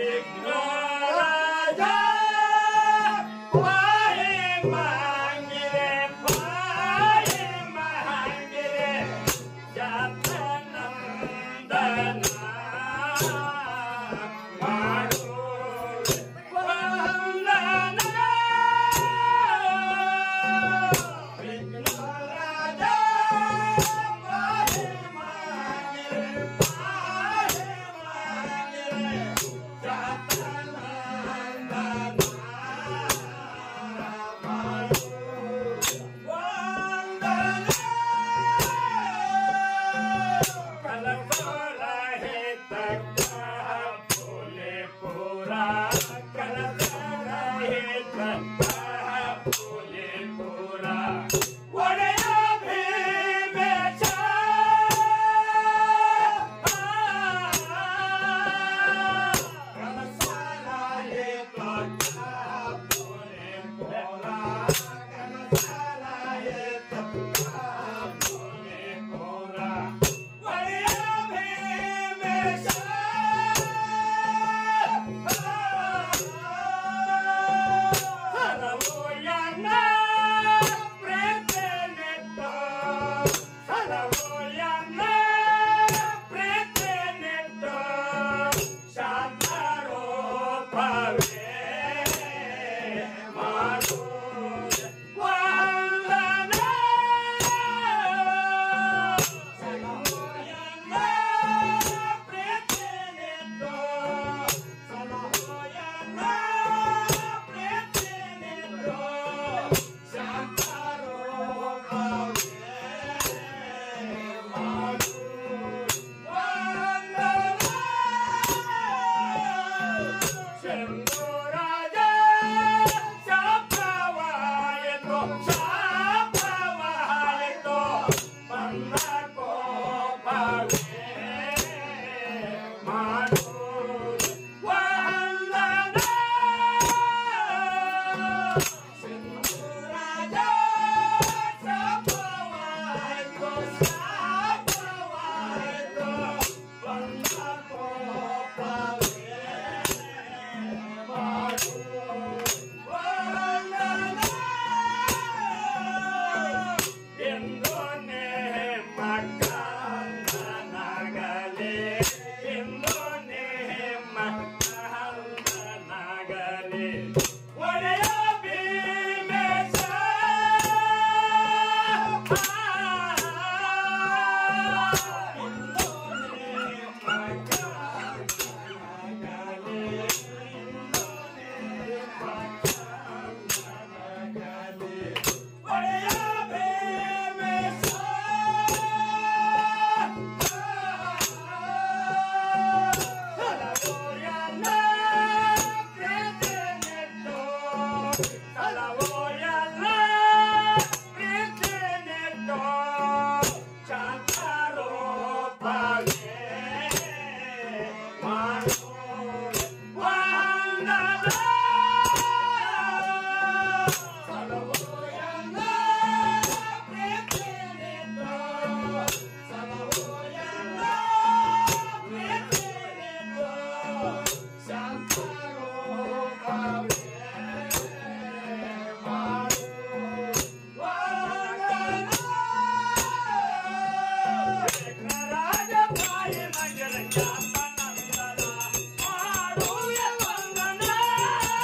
ರಾಜ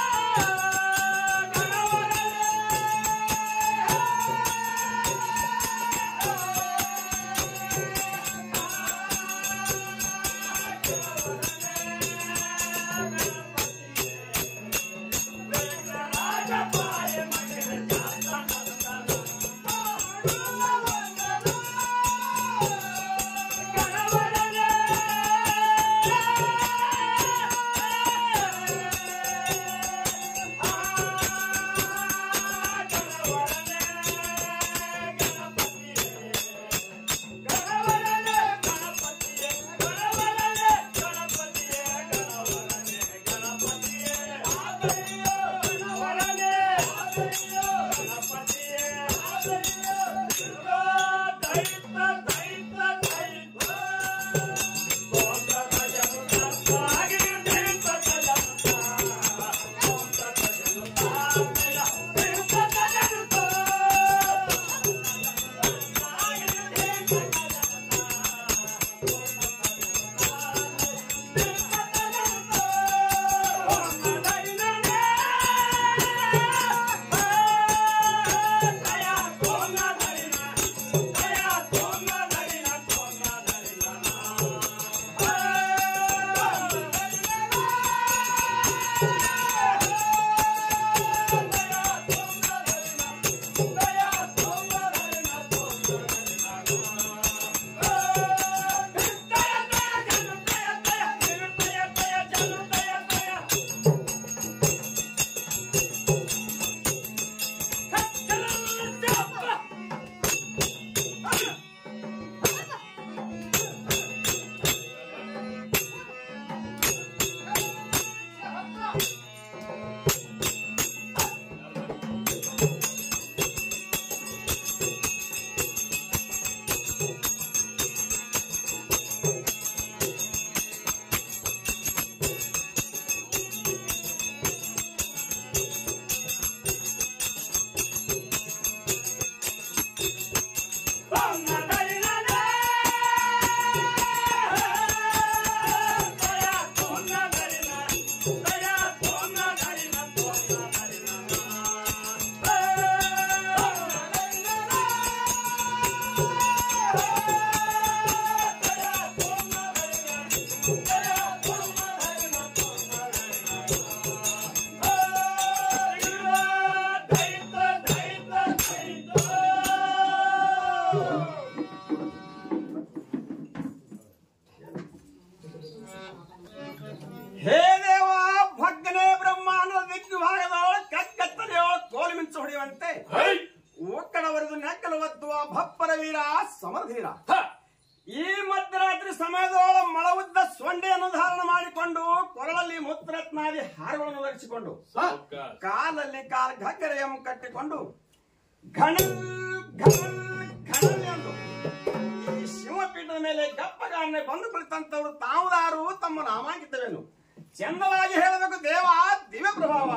ಹೇ ದೇವ ಭಗ್ಗನೆ ಬ್ರಹ್ಮಾಂಡದ ದಿಗ್ವಿಭಾಗದೊಳ ಕಕ್ಕತ್ತನೆಯೊಳ ಕೋಲು ಮಿಂಚು ಹೊಡೆಯುವಂತೆ ಒಕ್ಕಡವರದು ನೆಕ್ಕಲು ಒತ್ತುವ ಭಪ್ಪರ ವೀರ ಸಮರಧೀರ ಈ ಮಧ್ಯರಾತ್ರಿ ಸಮಯದೊಳ ಮಳವುದ್ದ ಸೊಂಡೆಯನ್ನು ಧಾರಣ ಮಾಡಿಕೊಂಡು ಕೊರಳಲ್ಲಿ ಮುತ್ರತ್ನಾದಿ ಹಾರಗಳನ್ನು ಧರಿಸಿಕೊಂಡು ಕಾಲಲ್ಲಿ ಕಾಲ್ ಘಗ್ಗರೆಯಂ ಕಟ್ಟಿಕೊಂಡು ಘಣಲ್ ಘಣಲ್ ಘಣಲ್ ಎಂದು ಈ ಶಿವಪೀಠದ ಮೇಲೆ ಗಪ್ಪಗಾರನೆ ಬಂದು ಕುಳಿತಂತವರು ತಾವುದಾರು ತಮ್ಮ ನಾಮಾಂಕಿತವೇನು ಚಂದವಾಗಿ ಹೇಳಬೇಕು ದೇವ ದಿವ್ಯ ಪ್ರಭಾವ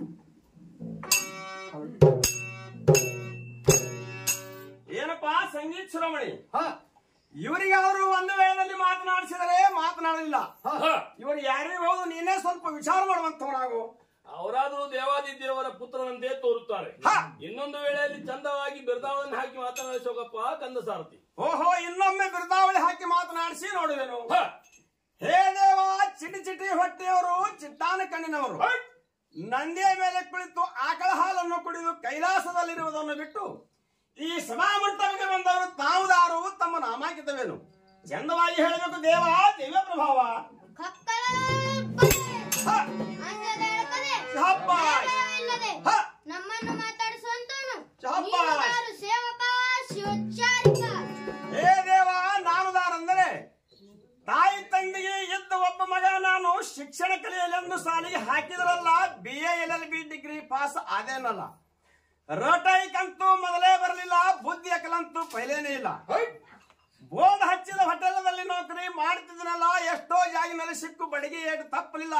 ಏನಪ್ಪಾ ಸಂಗೀತ ಶಿರೋಮಣಿ ಇವರಿಗಾದ್ರು ಒಂದು ವೇಳೆಯಲ್ಲಿ ಮಾತನಾಡಿಸಿದರೆ ಮಾತನಾಡಲಿಲ್ಲ ಇವರು ಯಾರಿಗೂ ಹೌದು ನೀನೇ ಸ್ವಲ್ಪ ವಿಚಾರ ಮಾಡುವಂತವನಾಗು ಅವರಾದರೂ ದೇವಾದಿ ದೇವರ ಪುತ್ರನಂತೆ ತೋರುತ್ತಾರೆ ಹ. ಇನ್ನೊಂದು ವೇಳೆಯಲ್ಲಿ ಚಂದವಾಗಿ ಬಿರ್ದಾವನ್ನ ಹಾಕಿ ಮಾತನಾಡಿಸೋಕಪ್ಪ ಕಂದ ಸಾರಥಿ ಓಹೋ ಇನ್ನೊಮ್ಮೆ ಬಿರುದಾವಳಿ ಹಾಕಿ ಮಾತನಾಡಿಸಿ ನೋಡುವೆನು ಹ. ಹೇ ದೇವ ಚಿಟಿ ಚಿಟಿ ಹೊಟ್ಟೆಯವರು ಚಿಟ್ಟಾನ ಕಣ್ಣಿನವರು ನಂದಿಯ ಮೇಲೆ ಕುಳಿತು ಆಕಳ ಹಾಲನ್ನು ಕುಡಿದು ಕೈಲಾಸದಲ್ಲಿರುವುದನ್ನು ಬಿಟ್ಟು ಈ ಸಭಾಮಂಟಪಕ್ಕೆ ಬಂದವರು ತಾವುದಾರು ತಮ್ಮ ನಾಮಾಂಕಿತವೇನು ಚಂದವಾಗಿ ಹೇಳಬೇಕು ದೇವ ದಿವ್ಯ ಪ್ರಭಾವ ಕಕ್ಕಲ ಬಲೆ. ಹ, ಅಂಜದ ಎಳಕದೆ. ಶಹಬ್ಬಾಸ್. ಭಯವಿಲ್ಲದೆ. ಹ. ನಮ್ಮನ್ನು ಮಾತಾಡಿಸುವಂತವನು ಶಹಬ್ಬಾಸ್. ನೀನು ಯಾರು ಸೇವಕ ಶಿವಚಾರಿಕ ಹೇ ದೇವ ನಾನುದಾರಂದರೆ ತಾಯಿ ತಂದೆಗೆ ಇದ್ದ ಒಬ್ಬ ಮಗ ನಾನು ಶಿಕ್ಷಣ ಕಲಿಯಲೆಂದು ಸಾಲಿಗೆ ಹಾಕಿದ್ರಲ್ಲ B A L L B degree pass ಆದೇನಲ್ಲ ರೋಟೈಕಂತೂ ಮೊದಲೇ ಬರಲಿಲ್ಲ ಬುದ್ಧಿ ಅಕಲಂತೂ ಪೈಲೇನೇ ಇಲ್ಲ ಬೋರ್ಡ್ ಹಚ್ಚಿದ ಹೋಟೆಲದಲ್ಲಿ ನೌಕರಿ ಮಾಡ್ತಿದ್ನಲ್ಲ ಎಷ್ಟೋ ಜಾಗಿನಲ್ಲಿ ಸಿಕ್ಕು ಬಡಿಗೆ ಏಟು ತಪ್ಪಲಿಲ್ಲ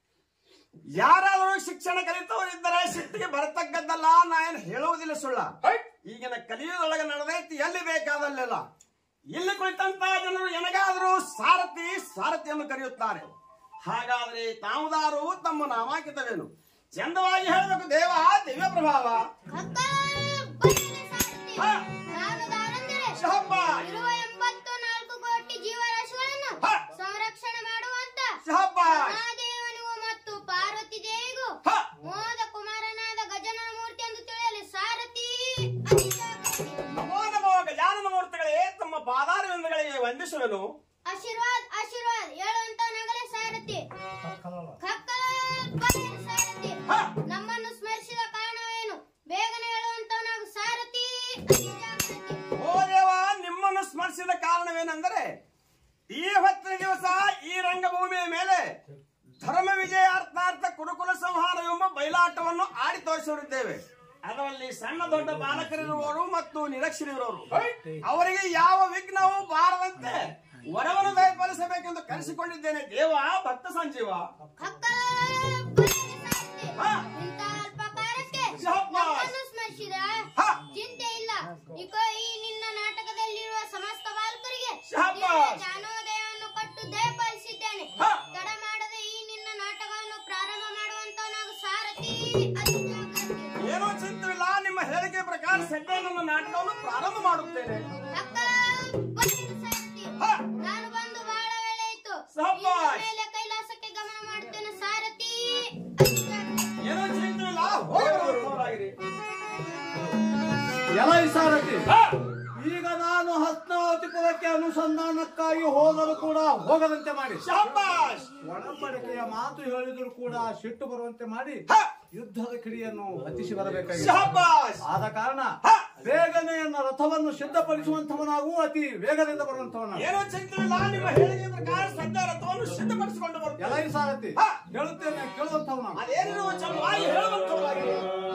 ಯಾರಾದರೂ ಶಿಕ್ಷಣ ಕಲಿತವರಿದ್ದರೆ ಸಿಟ್ಟಿಗೆ ಬರತಕ್ಕದ್ದಲ್ಲ ನಾ ಏನು ಹೇಳುವುದಿಲ್ಲ ಸುಳ್ಳ ಈಗಿನ ಕಲಿಯುವುದೊಳಗೆ ನಡೆದೈತಿ ಎಲ್ಲಿ ಬೇಕಾದಲ್ಲೆಲ್ಲ ಇಲ್ಲಿ ಕುಳಿತಂತ ಜನರು ಎನಗಾದರೂ ಸಾರಥಿ ಸಾರಥಿಯನ್ನು ಕರೆಯುತ್ತಾರೆ ಹಾಗಾದ್ರೆ ತಾವುದಾರು ತಮ್ಮ ನಾಮಾಂಕಿತವೇನು ಚಂದವಾಗಿ ಹೇಳಬೇಕು ದೇವ ದಿವ್ಯ ಪ್ರಭಾವ ಕಕ್ಕಲ ಬಲೆಗೆ ಸಾರಥಿ. ಹ. ನಾನು ದಾರಂದರೆ ಶಹಬ್ಬಾಸ್. ಇರುವ ಎಂಬತ್ತು ನಾಲ್ಕು ಕೋಟಿ ಜೀವರಾಶಿಗಳನ್ನು ಹ. ಸಂರಕ್ಷಣೆ ಮಾಡುವಂತ ಶಹಬ್ಬಾಸ್. ಮಹಾದೇವನಿಗೂ ಮತ್ತು ಪಾರ್ವತಿ ದೇವಿಗೂ ಹ. ಮೋದ ಕುಮಾರನಾದ ಗಜನನ ಮೂರ್ತಿ ಎಂದು ತಿಳಿಯಲಿ ಸಾರಥಿ ಅಧಿಜಾಗೃತಿ. ನಮೋ ನಮೋ ಗಜಾನನ ಮೂರ್ತಿಗಳೇ ತಮ್ಮ ಪಾದಾರವಿಂದಗಳಿಗೆ ವಂದಿಸುವೆನು ಆಶೀರ್ವಾದ್ ಆಶೀರ್ವಾದ್ ಹೇಳುವಂತ ನಗಲೆ ಸಾರಥಿ ಕಕ್ಕಲ ಬಲೆಯ ಸಾರಥಿ ಹ. ನಮ್ಮನ್ನು ಸ್ಮರಿಸಿದ ಕಾರಣವೇನು ಬೇಗನೆ ಹೇಳುವಂತವನಾಗು ಸಾರಥಿ ಅಧಿಜಾಗೃತಿ. ಓ ದೇವ ನಿಮ್ಮನ್ನು ಸ್ಮರಿಸಿದ ಕಾರಣವೇನೆಂದರೆ ಈ ಹೊತ್ತಿನ ದಿವಸ ಈ ರಂಗಭೂಮಿಯ ಮೇಲೆ ಧರ್ಮ ವಿಜಯಾರ್ಥಾರ್ಥ ಕುರುಕುಲ ಸಂಹಾರ ಎಂಬ ಬಯಲಾಟವನ್ನು ಆಡಿ ತೋರಿಸಿರುತ್ತೇವೆ ಅದರಲ್ಲಿ ಸಣ್ಣ ದೊಡ್ಡ ಬಾಲಕರಿರುವವರು ಮತ್ತು ನಿರಕ್ಷರಿರುವವರು ಅವರಿಗೆ ಯಾವ ವಿಘ್ನವೂ ಬಾರದಂತೆ ವರವನ್ನು ದಯಪಾಲಿಸಬೇಕೆಂದು ಕರೆಸಿಕೊಂಡಿದ್ದೇನೆ ದೇವ ಭಕ್ತ ಸಂಜೀವ ಕಕ್ಕಲ ಬಲೆಯ ಸಾರಥಿ ಹ. ಇಂಥ ಅಲ್ಪ ಕಾರ್ಯಕ್ಕೆ ಶಹಬ್ಬಾಸ್. ನಮ್ಮನ್ನು ಸ್ಮರಿಸಿದ ಹ. ಚಿಂತೆ ಇಲ್ಲ ಇಕೋ ಈ ನಿನ್ನ ನಾಟಕದಲ್ಲಿರುವ ಸಮಸ್ತ ಬಾಲಕರಿಗೆ ಶಹಬ್ಬಾಸ್. ದಿವ್ಯ ಜ್ಞಾನೋದಯವನ್ನು ಕೊಟ್ಟು ದಯಪಾಲಿಸಿದ್ದೇನೆ ಹ. ತಡ ಮಾಡದೆ ಈ ನಿನ್ನ ನಾಟಕವನ್ನು ಪ್ರಾರಂಭ ಮಾಡುವಂತ ನಾವು ಸಾರಥಿ ಅಧಿಜಾಗೃತಿ. ಏನೂ ಚಿಂತವಿಲ್ಲ ನಿಮ್ಮ ಹೇಳಿಕೆ ಪ್ರಕಾರ ಸದ್ಯ ನನ್ನ ನಾಟಕವನ್ನು ಪ್ರಾರಂಭ ಮಾಡುತ್ತೇನೆ ಕಕ್ಕಲ ಬಲೆಯ ಸಾರಥಿ ಹ. ನಾನು ಬಂದು ಬಹಳ ವೇಳೆ ಆಯ್ತು ಶಹಬ್ಬಾಸ್. ಇನ್ನು ಮೇಲೆ ಕೈಲಾಸಕ್ಕೆ ಗಮನ ಮಾಡುತ್ತೇನೆ ಸಾರಥಿ ಅಧಿಜಾಗೃತಿ. ಏನೂ ಚಿಂತವಿಲ್ಲ ಹೋಗಿ ಎಲ ಸಾರಥಿ ಈಗ ನಾನು ಹಸ್ತಾವತಿಪುರಕ್ಕೆ ಅನುಸಂಧಾನಕ್ಕಾಗಿ ಹೋದರೂ ಕೂಡ ಹೋಗದಂತೆ ಮಾಡಿ ಶಾಬಾಷ್ ಒಡಂಬಡಿಕೆಯ ಮಾತು ಹೇಳಿದ್ರು ಕೂಡ ಸಿಟ್ಟು ಬರುವಂತೆ ಮಾಡಿ ಹ. ಯುದ್ಧದ ಕಿಡಿಯನ್ನು ಹತ್ತಿಸಿ ಬರಬೇಕಾಗಿದೆ ಶಾಬಾಷ್ ಆದ ಕಾರಣ ಹ. ಬೇಗನೆ ನನ್ನ ರಥವನ್ನು ಸಿದ್ಧಪಡಿಸುವಂತವನಾಗೂ ಅತಿ ವೇಗದಿಂದ ಬರುವಂತವನಾಗು ಏನೋ ಚಿಂತೆ ಇಲ್ಲ ನಿಮ್ಮ ಹೇಳಿಕೆ ಪ್ರಕಾರ ಸದ್ಯ ರಥವನ್ನು ಸಿದ್ಧಪಡಿಸಿಕೊಂಡು ಬರ್ತೇನೆ ಎಲೈ ಸಾರಥಿ ಹಾ. ಹೇಳುತ್ತೇನೆ ಕೇಳುವಂತವನಾಗು ಅದೇನಿರುವ ಚಲವಾಗಿ ಹೇಳುವಂತವರಾಗಿ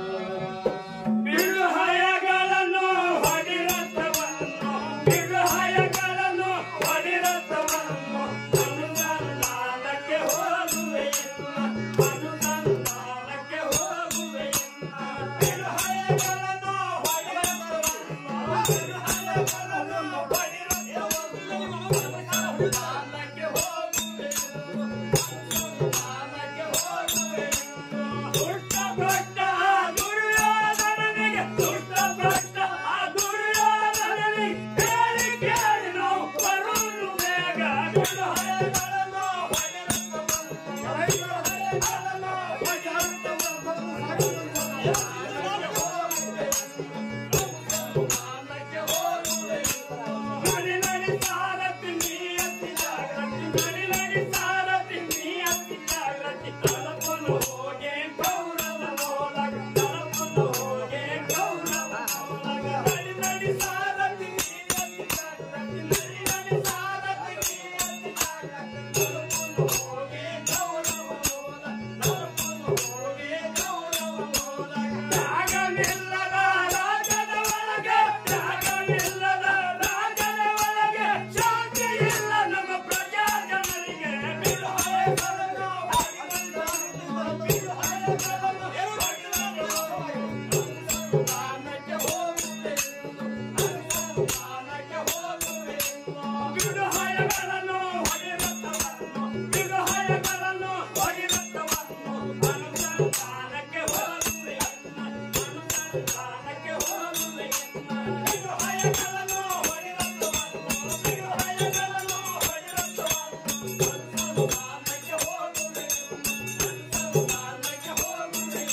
ಬಿರುಹಯಗಳನ್ನು ಹೊಡಿರಥವನ್ನು ಬಿರುಹಯಗಳನ್ನು ಹೊಡಿರಥವನ್ನು ಅನುಸಂಧಾನಕ್ಕೆ ಹೋಗುವೆ ಇನ್ನ ಅನುಸಂಧಾನಕ್ಕೆ ಹೋಗುವೆ ಇನ್ನ ಬಿರುಹಯಗಳನ್ನು ಹೊಡಿರಥವನ್ನು ಬಿರುಹಯಗಳನ್ನು ಹೊಡಿರಥವನ್ನು ಅನುಸಂಧಾನಕ್ಕೆ ಹೋಗುವೆ ಅನುಸಂಧಾನಕ್ಕೆ ಹೋಗುವೆ ದುಷ್ಟ ಭ್ರಷ್ಟ ದುರ್ಯೋಧನನಿಗೆ ದುಷ್ಟ ಭ್ರಷ್ಟ ಆ ದುರ್ಯೋಧನನಿಗೆ ಕೇಳಿ ಕೇಳಿ ನಾವು ಬರುವುದು ಬೇಗ ಬಿರುಹಯಗಳನ್ನು ನಡಿ ನಡಿ ಸಾರಥಿ ನೀ ಅತಿ ಜಾಗ್ರತಿ ನಡಿ ನಡಿ ಸಾರಥಿ ನೀ ಅತಿ ಜಾಗ್ರತಿ ತಲಪನು ಹೋಗೆ ಗೌರವ ನೋಲಗ ತಲಪನು ಹೋಗೆ ಗೌರವ ನೋಲಗ ನಡಿ ನಡಿ ಸಾರಥಿ ನೀ ಅತಿ ಜಾಗ್ರತಿ ನಡಿ ನಡಿ ಸಾರಥಿ ನೀ ಅತಿ ಜಾಗ್ರತಿ ತಲಪನು ಹೋಗೆ ಗೌರವ ನೋಲಗ ತಲಪನು ಹೋಗೆ ಗೌರವ ನೋಲಗ ತ್ಯಾಗವಿಲ್ಲದ ರಾಗದ ಒಳಗೆ ತ್ಯಾಗವಿಲ್ಲದ ರಾಗದ ಒಳಗೆ ಶಾಂತಿ ಇಲ್ಲ ನಮ್ಮ ಪ್ರಜಾ ಜನರಿಗೆ ಬಿರುಹಯಗಳನ್ನು ಅನುಸಂಧಾನಕ್ಕೆ ಹೋಗುವೆ ಅನುಸಂಧಾನಕ್ಕೆ ಹೋಗುವೆ ಬಿರುಹಯಗಳನ್ನು ಹೊಡೆರತ್ತವನ್ನು ಬಿರುಹಯಗಳನ್ನು ಹೊಡೆರತ್ತವನ್ನು ಅನುಸಂಧಾನಕ್ಕೆ ಹೋಗುವೆ ಅನುಸಂಧಾನಕ್ಕೆ ಹೋಗುವೆ ಬಿರುಹಯಗಳನ್ನು ಹೊಡೆರತ್ತವನ್ನು ಬಿರುಹಯಗಳನ್ನು ಹೊಡೆರತ್ತವನ್ನು ಅನುಸಂಧಾನಕ್ಕೆ ಹೋಗುವೆ ಅನುಸಂಧಾನಕ್ಕೆ ಹೋಗುವೆ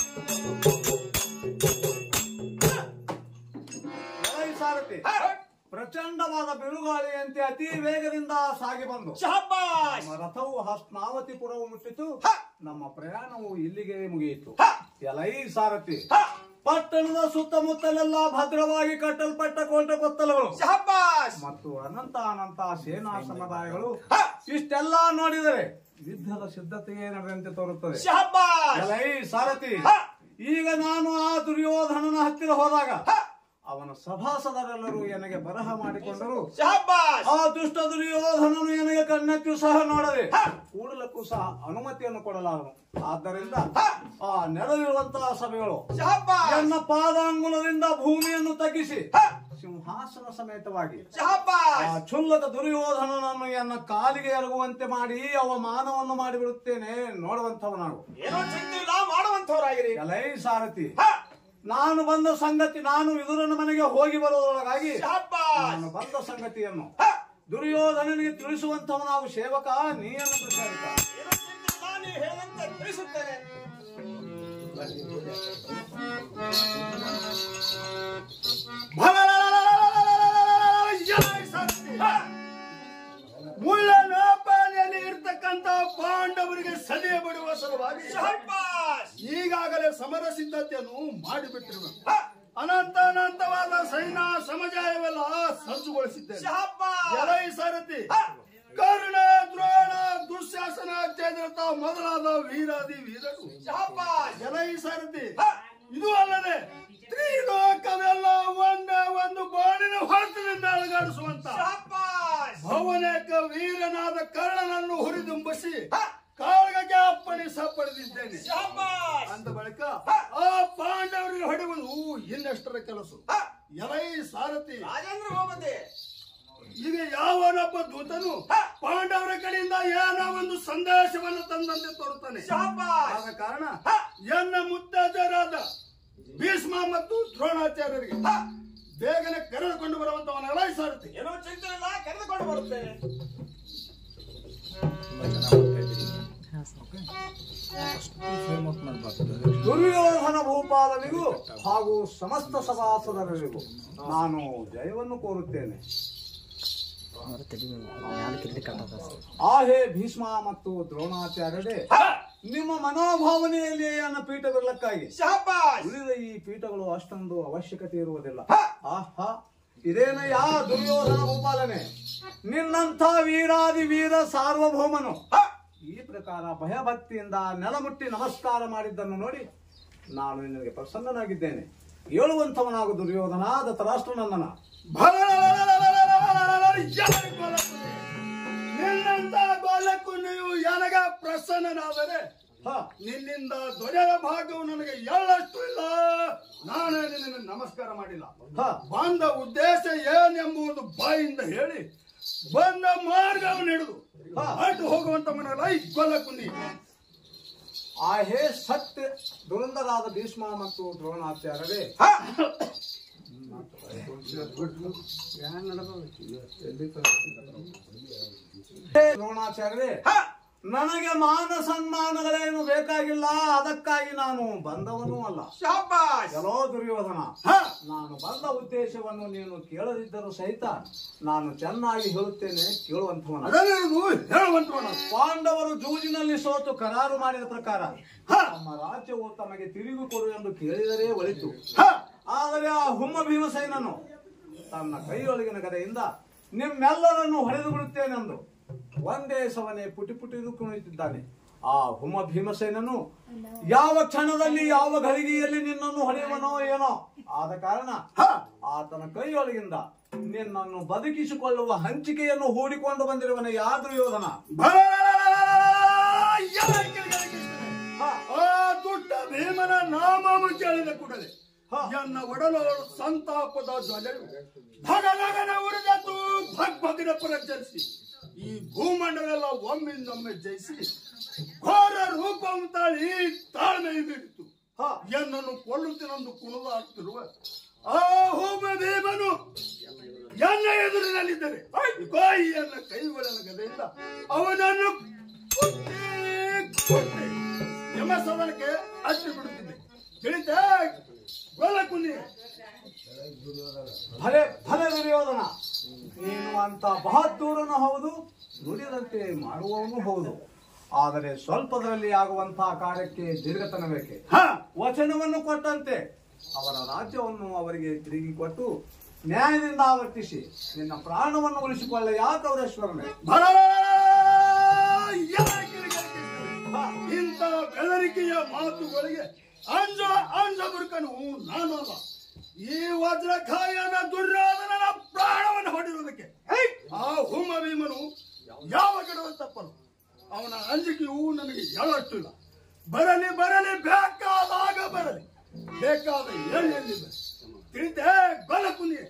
ಎಲೈ ಸಾರಥಿ ಪ್ರಚಂಡವಾದ ಬಿರುಗಾಳಿಯಂತೆ ಅತಿ ವೇಗದಿಂದ ಸಾಗಿ ಬಂದು ಶಹಬ್ಬಾಷ್ ನಮ್ಮ ರಥವು ಹಸ್ನಾವತಿಪುರವು ಮುಟ್ಟಿತು ಹ. ನಮ್ಮ ಪ್ರಯಾಣವು ಇಲ್ಲಿಗೆ ಮುಗಿಯಿತು ಹ. ಎಲೈ ಸಾರಥಿ ಹ. ಪಟ್ಟಣದ ಸುತ್ತಮುತ್ತಲೆಲ್ಲ ಭದ್ರವಾಗಿ ಕಟ್ಟಲ್ಪಟ್ಟ ಕೋಟೆ ಕೊತ್ತಲಗಳು ಶಹಬ್ಬಾಷ್ ಮತ್ತು ಅನಂತ ಅನಂತ ಸೇನಾ ಸಮುದಾಯಗಳು ಹ. ಇಷ್ಟೆಲ್ಲ ನೋಡಿದರೆ ಯುದ್ಧದ ಸಿದ್ಧತೆಯೇ ನಡೆದಂತೆ ತೋರುತ್ತದೆ ಶಹಬ್ಬಾಷ್ ಎಲೈ ಸಾರಥಿ ಹ. ಈಗ ನಾನು ಆ ದುರ್ಯೋಧನನ ಹತ್ತಿರ ಹೋದಾಗ ಹ. ಅವನ ಸಭಾಸದರೆಲ್ಲರೂ ನನಗೆ ಬರಹ ಮಾಡಿಕೊಂಡರು ಶಹಬ್ಬಾಷ್ ಆ ದುಷ್ಟ ದುರ್ಯೋಧನನು ನನಗೆ ಕಣ್ಣೆತ್ತಿಯೂ ಸಹ ನೋಡದೆ ಹ. ಕೂಡಲಕ್ಕೂ ಸಹ ಅನುಮತಿಯನ್ನು ಕೊಡಲಾರನು ಆದ್ದರಿಂದ ಹ. ಆ ನೆರವಿರುವಂತಹ ಸಭೆಗಳು ಶಹಬ್ಬಾಷ್ ನನ್ನ ಪಾದಾಂಗುಲದಿಂದ ಭೂಮಿಯನ್ನು ತಗ್ಗಿಸಿ ಹ. ಸಿಂಹಾಸನ ಸಮೇತವಾಗಿ ಆ ಶಹಬ್ಬಾಷ್ ಕ್ಷುಲ್ಲಕ ದುರ್ಯೋಧನನನ್ನು ಎನ್ನ ಕಾಲಿಗೆ ಎರಗುವಂತೆ ಮಾಡಿ ಅವಮಾನವನ್ನು ಮಾಡಿಬಿಡುತ್ತೇನೆ ನೋಡುವಂಥವನಾಗು ಏನೋ ಚಿಂತೆ ಇಲ್ಲ ಮಾಡುವಂತವರಾಗಿರಿ ಎಲೈ ಸಾರಥಿ ಹ. ನಾನು ಬಂದ ಸಂಗತಿ ನಾನು ವಿದುರನ ಮನೆಗೆ ಹೋಗಿ ಬರುವುದರೊಳಗಾಗಿ ಶಹಬ್ಬಾಷ್ ನಾನು ಬಂದ ಸಂಗತಿಯನ್ನು ಹ. ದುರ್ಯೋಧನನಿಗೆ ತಿಳಿಸುವಂತವನಾಗು ಸೇವಕ ನೀಯನ್ನು ಪ್ರಚಾರಿತ ಏನೋ ಚಿಂತೆ ಇಲ್ಲ ನೀವು ಹೇಳಿದಂತೆ ತಿಳಿಸುತ್ತೇನೆ ಮುಳ್ಳನೋಪಾದಿಯಲ್ಲಿ ಇರ್ತಕ್ಕಂತ ಪಾಂಡವರಿಗೆ ಸಲಹೆ ಬಿಡುವ ಸಲುವಾಗಿ ಶಹಬ್ಬಾಷ್ ಈಗಾಗಲೇ ಸಮರ ಸಿದ್ಧತೆಯನ್ನು ಮಾಡಿಬಿಟ್ಟಿರುವ ಹ. ಅನಂತ ಅನಂತವಾದ ಸೈನ್ಯ ಸಮುದಾಯವೆಲ್ಲ ಸಜ್ಜುಗೊಳಿಸಿದ್ದೇನೆ ಶಹಬ್ಬಾಷ್ ಎಲೈ ಸಾರಥಿ ಹ. ಕರ್ಣ ದ್ರೋಣ ದುಶ್ಯಾಸನ ಚಂದ್ರತ ಮೊದಲಾದ ವೀರಾದಿ ವೀರರು ಶಹಬ್ಬಾಷ್ ಎಲೈ ಸಾರಥಿ ಹ. ಇದು ಅಲ್ಲದೆ ತ್ರಿಲೋಕವೆಲ್ಲ ಒಂದೇ ಒಂದು ಬಾಣಿನ ಹೊರತಿನಿಂದ ಅಲುಗಾಡಿಸುವಂತ ಶಹಬ್ಬಾಷ್ ಭವನೇಕ ವೀರನಾದ ಕರ್ಣನನ್ನು ಹುರಿದುಂಬಿಸಿ ಹ. ಕಾಳಗಕ್ಕೆ ಅಪ್ಪಣಿಸಪಡೆದಿದ್ದೇನೆ ಶಹಬ್ಬಾಷ್ ಅಂದ ಬಳಿಕ ಆ ಪಾಂಡವರಿಗೆ ಹೊಡೆಯುವುದು ಇನ್ನೆಷ್ಟರ ಕೆಲಸ ಹ. ಎಲೈ ಸಾರಥಿ ರಾಜೇಂದ್ರ ಗೋಮತಿ ಈಗ ಯಾವನೊಬ್ಬ ದೂತನು ಹ. ಪಾಂಡವರ ಕಡೆಯಿಂದ ಏನೋ ಒಂದು ಸಂದೇಶವನ್ನು ತಂದಂತೆ ತೋರುತ್ತಾನೆ ಶಹಬ್ಬಾಷ್ ಆದ ಕಾರಣ ಹ. ಎನ್ನ ಮುತ್ತಾಚಾರಾದ ಭೀಷ್ಮ ಮತ್ತು ದ್ರೋಣಾಚಾರ್ಯರಿಗೆ ಹ. ಬೇಗನೆ ಕರೆದುಕೊಂಡು ಬರುವಂತವನ ಎಲೈ ಸಾರಥಿ ಏನೋ ಚಿಂತೆ ಇಲ್ಲ ಕರೆದುಕೊಂಡು ಬರುತ್ತೇನೆ ದುರ್ಯೋಧನ ಭೂಪಾಲನಿಗೂ ಹಾಗೂ ಸಮಸ್ತ ಸಭಾಸದರಿಗೂ ನಾನು ಜಯವನ್ನು ಕೋರುತ್ತೇನೆ ಆ ಹೇ ಭೀಷ್ಮ ಮತ್ತು ದ್ರೋಣಾಚಾರ್ಯರೇ ನಿಮ್ಮ ಮನೋಭಾವನೆಯಲ್ಲಿ ನನ್ನ ಪೀಠವಿರ್ಲಕ್ಕಾಗಿ ಶಹಬಾಸ್ ಉಳಿದ ಈ ಪೀಠಗಳು ಅಷ್ಟೊಂದು ಅವಶ್ಯಕತೆ ಇರುವುದಿಲ್ಲ ಆಹಾ ಇದೇನಯ್ಯ ದುರ್ಯೋಧನ ಗೋಪಾಲನೆ ನಿನ್ನಂಥ ವೀರಾದಿ ವೀರ ಸಾರ್ವಭೌಮನು ಈ ಪ್ರಕಾರ ಭಯಭಕ್ತಿಯಿಂದ ನೆಲಮುಟ್ಟಿ ನಮಸ್ಕಾರ ಮಾಡಿದ್ದನ್ನು ನೋಡಿ ನಾನು ನಿನಗೆ ಪ್ರಸನ್ನನಾಗಿದ್ದೇನೆ ಹೇಳುವಂಥವನಾಗು ದುರ್ಯೋಧನ ದತ್ತರಾಷ್ಟ್ರ ನನ್ನನ ನಿನ್ನಂತ ಬಾಲಕು ನೀವು ನನಗ ಪ್ರಸನ್ನನಾದರೆ ಹ, ನಿನ್ನಿಂದ ದೊರೆಯ ಭಾಗವು ನನಗೆ ಎಳ್ಳಷ್ಟು ಇಲ್ಲ ನಾನೇ ನಿನಗೆ ನಮಸ್ಕಾರ ಮಾಡಿಲ್ಲ ಹ. ಬಂದ ಉದ್ದೇಶ ಏನೆಂಬುದು ಬಾಯಿಂದ ಹೇಳಿ ಬಂದ ಮಾರ್ಗವನ್ನು ಹಿಡಿದು ಹಾ. ಅಡ್ಡು ಹೋಗುವಂತ ಮನಲ್ಲ ಈ ಗೊಲ್ಲಕುಂದಿ ಆ ಹೇ ಸತ್ಯ ದುರಂದರಾದ ಭೀಷ್ಮ ಮತ್ತು ದ್ರೋಣಾಚಾರ್ಯರೇ ಹೇ ದ್ರೋಣಾಚಾರ್ಯರೇ ನನಗೆ ಮಾನ ಸನ್ಮಾನಗಳೇನು ಬೇಕಾಗಿಲ್ಲ ಅದಕ್ಕಾಗಿ ನಾನು ಬಂದವನೂ ಅಲ್ಲ ಶಹಬಾಸ್ ಎಲ್ಲೋ ದುರ್ಯೋಧನ ಹ, ನಾನು ಬಂದ ಉದ್ದೇಶವನ್ನು ನೀನು ಕೇಳದಿದ್ದರೂ ಸಹಿತ ನಾನು ಚೆನ್ನಾಗಿ ಹೇಳುತ್ತೇನೆ ಕೇಳುವಂಥವನ ಅದನ್ನೇನು ಹೇಳುವಂತವನ ಪಾಂಡವರು ಜೂಜಿನಲ್ಲಿ ಸೋತು ಕರಾರು ಮಾಡಿದ ಪ್ರಕಾರ ಹ, ನಮ್ಮ ರಾಜ್ಯವು ತಮಗೆ ತಿರುಗಿ ಕೊಡು ಎಂದು ಕೇಳಿದರೆ ಒಳಿತು ಹ, ಆದರೆ ಆ ಹುಮ್ಮ ಭೀಮಸೇನನು ತನ್ನ ಕೈಯೊಳಗಿನ ಗದೆಯಿಂದ ನಿಮ್ಮೆಲ್ಲರನ್ನು ಹೊಡೆದು ಬಿಡುತ್ತೇನೆಂದು ಒಂದೇ ಸವನೆ ಪುಟಿ ಪುಟಿ ಕುಣಿಯುತ್ತಿದ್ದಾನೆ ಆ ಹುಮ ಭೀಮಸೇನನು ಯಾವ ಕ್ಷಣದಲ್ಲಿ ಯಾವ ಘಳಿಗೆಯಲ್ಲಿ ನಿನ್ನನ್ನು ಹೊಡೆಯುವನೋ ಏನೋ ಆದ ಕಾರಣ ಹ. ಆತನ ಕೈಯೊಳಗಿಂದ ನಿನ್ನನ್ನು ಬದುಕಿಸಿಕೊಳ್ಳುವ ಹಂಚಿಕೆಯನ್ನು ಹೂಡಿಕೊಂಡು ಬಂದಿರುವನ ಯಾದ್ರು ಯೋಧನ ಬರ, ಎಲ್ಲ ಕೆಳಗೆ ಆ ದುಡ್ಡ ಭೀಮನ ನಾಮವು ಕೇಳಿದ ಕೂಡಲೇ ಹ. ಎನ್ನ ಒಡಲೋಳು ಸಂತಾಪದ ಧ್ವಜವು ಭಗನಗನ ಉರಿದದ್ದು ಭಗ್ ಭಗನ ಪ್ರಚರಿಸಿ ಈ ಭೂಮಂಡಲೆಲ್ಲ ಒಮ್ಮಿಂದೊಮ್ಮೆ ಜಯಿಸಿ ಘೋರ ರೂಪಂ ತಾಳಿ ತಾಳ್ಮೆ ಬಿಡಿತು ಹ. ಎನ್ನನ್ನು ಕೊಲ್ಲುತ್ತಿನೊಂದು ಕುಣಿದಾಡುತ್ತಿರುವ ಆ ಹೋಮ ದೇವನು ಎನ್ನ ಎದುರಿನಲ್ಲಿದ್ದರೆ ಎನ್ನ ಕೈಗೊಳ್ಳನ ಗದೆಯಿಂದ ಅವನನ್ನು ಕುಟ್ಟಿ ಕುಟ್ಟಿ ಯಮ ಸದನಕ್ಕೆ ಹಚ್ಚಿ ಬಿಡುತ್ತಿದ್ದೆ ತಿಳಿತ ಗೊಲಕುನಿ ಭಲೆ ಭಲೆ ದುರ್ಯೋಧನ ನೀನು ಅಂತ ಬಹದ್ದೂರನು ಹೌದು ನುಡಿದಂತೆ ಮಾಡುವವನು ಹೌದು ಆದರೆ ಸ್ವಲ್ಪದರಲ್ಲಿ ಆಗುವಂತಹ ಕಾರ್ಯಕ್ಕೆ ದೀರ್ಘತನ ಬೇಕೆ ಹ ವಚನವನ್ನು ಕೊಟ್ಟಂತೆ ಅವರ ರಾಜ್ಯವನ್ನು ಅವರಿಗೆ ತಿರುಗಿ ಕೊಟ್ಟು ನ್ಯಾಯದಿಂದ ಆವರ್ತಿಸಿ ನಿನ್ನ ಪ್ರಾಣವನ್ನು ಉಳಿಸಿಕೊಳ್ಳ ಯಾಕವರೇಶ್ವರನೇ ಭರ ಎಲ್ಲ ಕಿಡಿಗೇಡಿಗೆ. ಹ, ಇಂಥ ಬೆದರಿಕೆಯ ಮಾತುಗಳಿಗೆ ಅಂಜ ಅಂಜ ಬುರ್ಕನು ನಾನು ಅಲ್ಲ ಈ ವಜ್ರಕಾಯನ ದುರ್ಯೋಧನನ ಪ್ರಾಣವನ್ನು ಹೊಡೆಯುವುದಕ್ಕೆ ಆ ಹುಮ ಭೀಮನು ಯಾವ ಗಿಡವ ತಪ್ಪಲು ಅವನ ಅಂಜಿಕೆಯು ನನಗೆ ಎಳಷ್ಟಿಲ್ಲ ಬರಲಿ ಬರಲಿ ಬೇಕಾದಾಗ ಬರಲಿ ಬೇಕಾದ ಎಲ್ಲಿ ತಿಳಿತೆ ಗೊಲಕುನಿ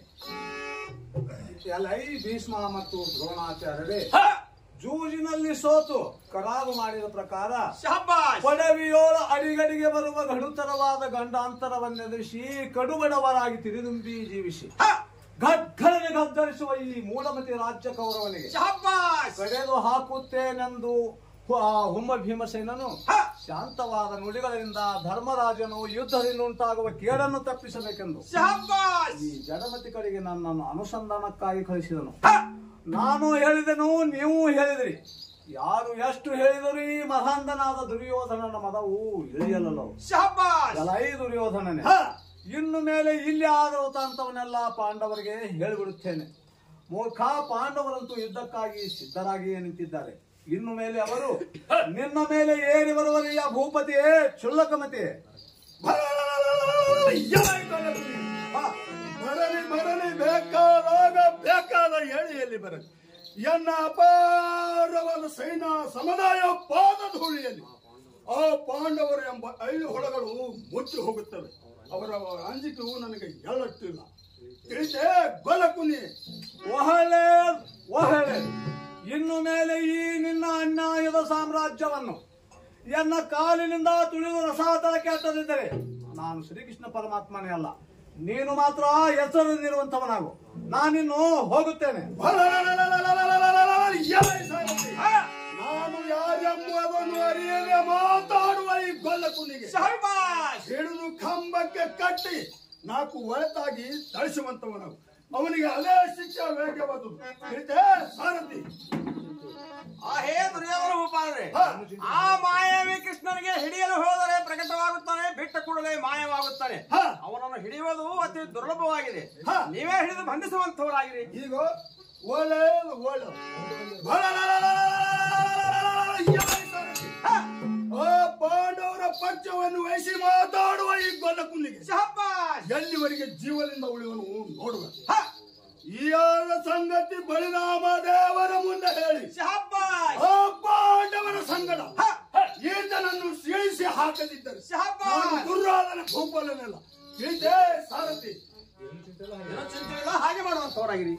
ಎಲೈ ಭೀಷ್ಮ ಮತ್ತು ದ್ರೋಣಾಚಾರ್ಯರೇ ಜೂಜಿನಲ್ಲಿ ಸೋತು ಕರಾರು ಮಾಡಿದ ಪ್ರಕಾರ ಶಹಬಾಸ್ ಪಡವಿಯೋಳ ಅಡಿಗಡಿಗೆ ಬರುವ ಗಡುತರವಾದ ಗಂಡಾಂತರವನ್ನೆದುರಿಸಿ ಕಡುಬಡವರಾಗಿ ತಿರಿದುಂಬಿ ಜೀವಿಸಿ ಗದ್ಗರನೆ ಗದ್ದರಿಸುವ ಈ ಮೂಢಮತಿ ರಾಜ್ಯ ಕೌರವನಿಗೆ ಶಹಬಾಸ್ ಕಡೆದು ಹಾಕುತ್ತೇನೆಂದು ಹು- ಆ ಹುಮ್ಮ ಭೀಮಸೇನನು ಹ. ಶಾಂತವಾದ ನುಡಿಗಳಿಂದ ಧರ್ಮರಾಜನು ಯುದ್ಧದಿಂದ ಉಂಟಾಗುವ ಕೇಡನ್ನು ತಪ್ಪಿಸಬೇಕೆಂದು ಶಹಬಾಸ್ ಈ ಜಡಮತಿ ಕಡೆಗೆ ನನ್ನನ್ನು ಅನುಸಂಧಾನಕ್ಕಾಗಿ ಕಳಿಸಿದನು ನಾನು ಹೇಳಿದೆನು ನೀವು ಹೇಳಿದಿರಿ ಯಾರು ಎಷ್ಟು ಹೇಳಿದರೂ ಈ ಮಹಾಂಧನಾದ ದುರ್ಯೋಧನನ ಮದವು ಇಳಿಯಲಲ್ಲವು ಶಹಬಾಸ್ ಎಲೈ ದುರ್ಯೋಧನನೇ ಹ ಇನ್ನು ಮೇಲೆ ಇಲ್ಲಿ ಆದ ವೃತ್ತಾಂತವನ್ನೆಲ್ಲ ಪಾಂಡವರಿಗೆ ಹೇಳಿಬಿಡುತ್ತೇನೆ ಮೂರ್ಖ ಪಾಂಡವರಂತೂ ಯುದ್ಧಕ್ಕಾಗಿ ಸಿದ್ಧರಾಗಿಯೇ ನಿಂತಿದ್ದಾರೆ ಇನ್ನು ಮೇಲೆ ಅವರು ನಿನ್ನ ಮೇಲೆ ಏರಿ ಬರುವರಿಯ ಭೂಪತಿಯೇ ಚುಲ್ಲಕಮತಿಯೇ ಹ, ಬರಲಿ ಬರಲಿ ಬೇಕಾದಾಗ ಬೇಕಾದ ಎಳೆಯಲ್ಲಿ ಬರಲಿ ಎನ್ನ ಅಪಾರವಾದ ಸೈನ್ಯ ಸಮುದಾಯ ಪಾದ ಧೂಳಿಯಲ್ಲಿ ಆ ಪಾಂಡವರು ಎಂಬ ಐದು ಹೊಳಗಳು ಮುಚ್ಚಿ ಹೋಗುತ್ತವೆ ಅವರ ಅಂಜಿಕೆಯು ನನಗೆ ಎಳ್ಳಷ್ಟಿಲ್ಲ ತಿಳಿತೆ ಗೊಲಕುನಿ ಒಹಳೆ ಒಹಳೆ ಇನ್ನು ಮೇಲೆ ಈ ನಿನ್ನ ಅನ್ಯಾಯದ ಸಾಮ್ರಾಜ್ಯವನ್ನು ಎನ್ನ ಕಾಲಿನಿಂದ ತುಳಿದು ರಸಾತಳಕ್ಕೆ ಹತ್ತದಿದ್ದರೆ ನಾನು ಶ್ರೀಕೃಷ್ಣ ಪರಮಾತ್ಮನೇ ಅಲ್ಲ ನೀನು ಮಾತ್ರ ಹೆಸರಿರುವಂತವನಾಗು ನಾನಿನ್ನು ಹೋಗುತ್ತೇನೆ ಎಲೈ ಸಾರಥಿ, ನಾನು ಯಾರೆಂಬುದನ್ನು ಅರಿಯದೆ ಮಾತಾಡುವ ಈ ಗೊಲ್ಲಕುನಿಗೆ ಶಹಬಾಸ್ ಹಿಡಿದು ಕಂಬಕ್ಕೆ ಕಟ್ಟಿ ನಾಲ್ಕು ಒಳತಾಗಿ ತಳಿಸುವಂತವನು ಅವನಿಗೆ ಅದೇ ಶಿಕ್ಷೆ ವೇಗವಾದುದು ತಿಳಿತೆ ಸಾರಥಿ ಆ ಹೇ ದುರ್ಯೋಧನ ಭೂಪಾಲನೆ ಹಾ. ಆ ಮಾಯಾವಿ ಕೃಷ್ಣನಿಗೆ ಹಿಡಿಯಲು ಹೋದರೆ ಪ್ರಕಟವಾಗುತ್ತಾನೆ ಬಿಟ್ಟ ಕೂಡಲೇ ಮಾಯವಾಗುತ್ತಾನೆ ಹಾ. ಅವನನ್ನು ಹಿಡಿಯುವುದು ಅತಿ ದುರ್ಲಭವಾಗಿದೆ ಹಾ. ನೀವೇ ಹಿಡಿದು ಬಂಧಿಸುವಂತವರಾಗಿರಿ ಈಗ ಒಳ್ಳೆ ಒಳ್ಳೆ ಆ ಪಾಂಡವರ ಪಕ್ಷವನ್ನು ವಹಿಸಿ ಮಾತಾಡುವ ಈ ಗೊಲ್ಲ ಕುಂದಿಗೆ ಶಹಬ್ಬಾಷ್ ಎಲ್ಲಿವರೆಗೆ ಜೀವನದಿಂದ ಉಳಿಯುವನು ನೋಡುವ ಹಾ. ಈ ಆದ ಸಂಗತಿ ಬಲಿರಾಮ ದೇವರ ಮುಂದೆ ಹೇಳಿ ಶಹಬ್ಬಾಷ್ ಆ ಪಾಂಡವರ ಸಂಗಡ ಹಾ. ಈತನನ್ನು ಸೀಳಿಸಿ ಹಾಕದಿದ್ದರು ಶಹಬ್ಬಾಷ್ ನಾನು ದುರ್ರಾದನ ಭೂಪಾಲನೆಲ್ಲ ತಿಳಿದೇ ಸಾರಥಿ ಏನೋ ಚಿಂತೆ ಇಲ್ಲ ಹಾಗೆ ಮಾಡುವಂತವರಾಗಿರಿ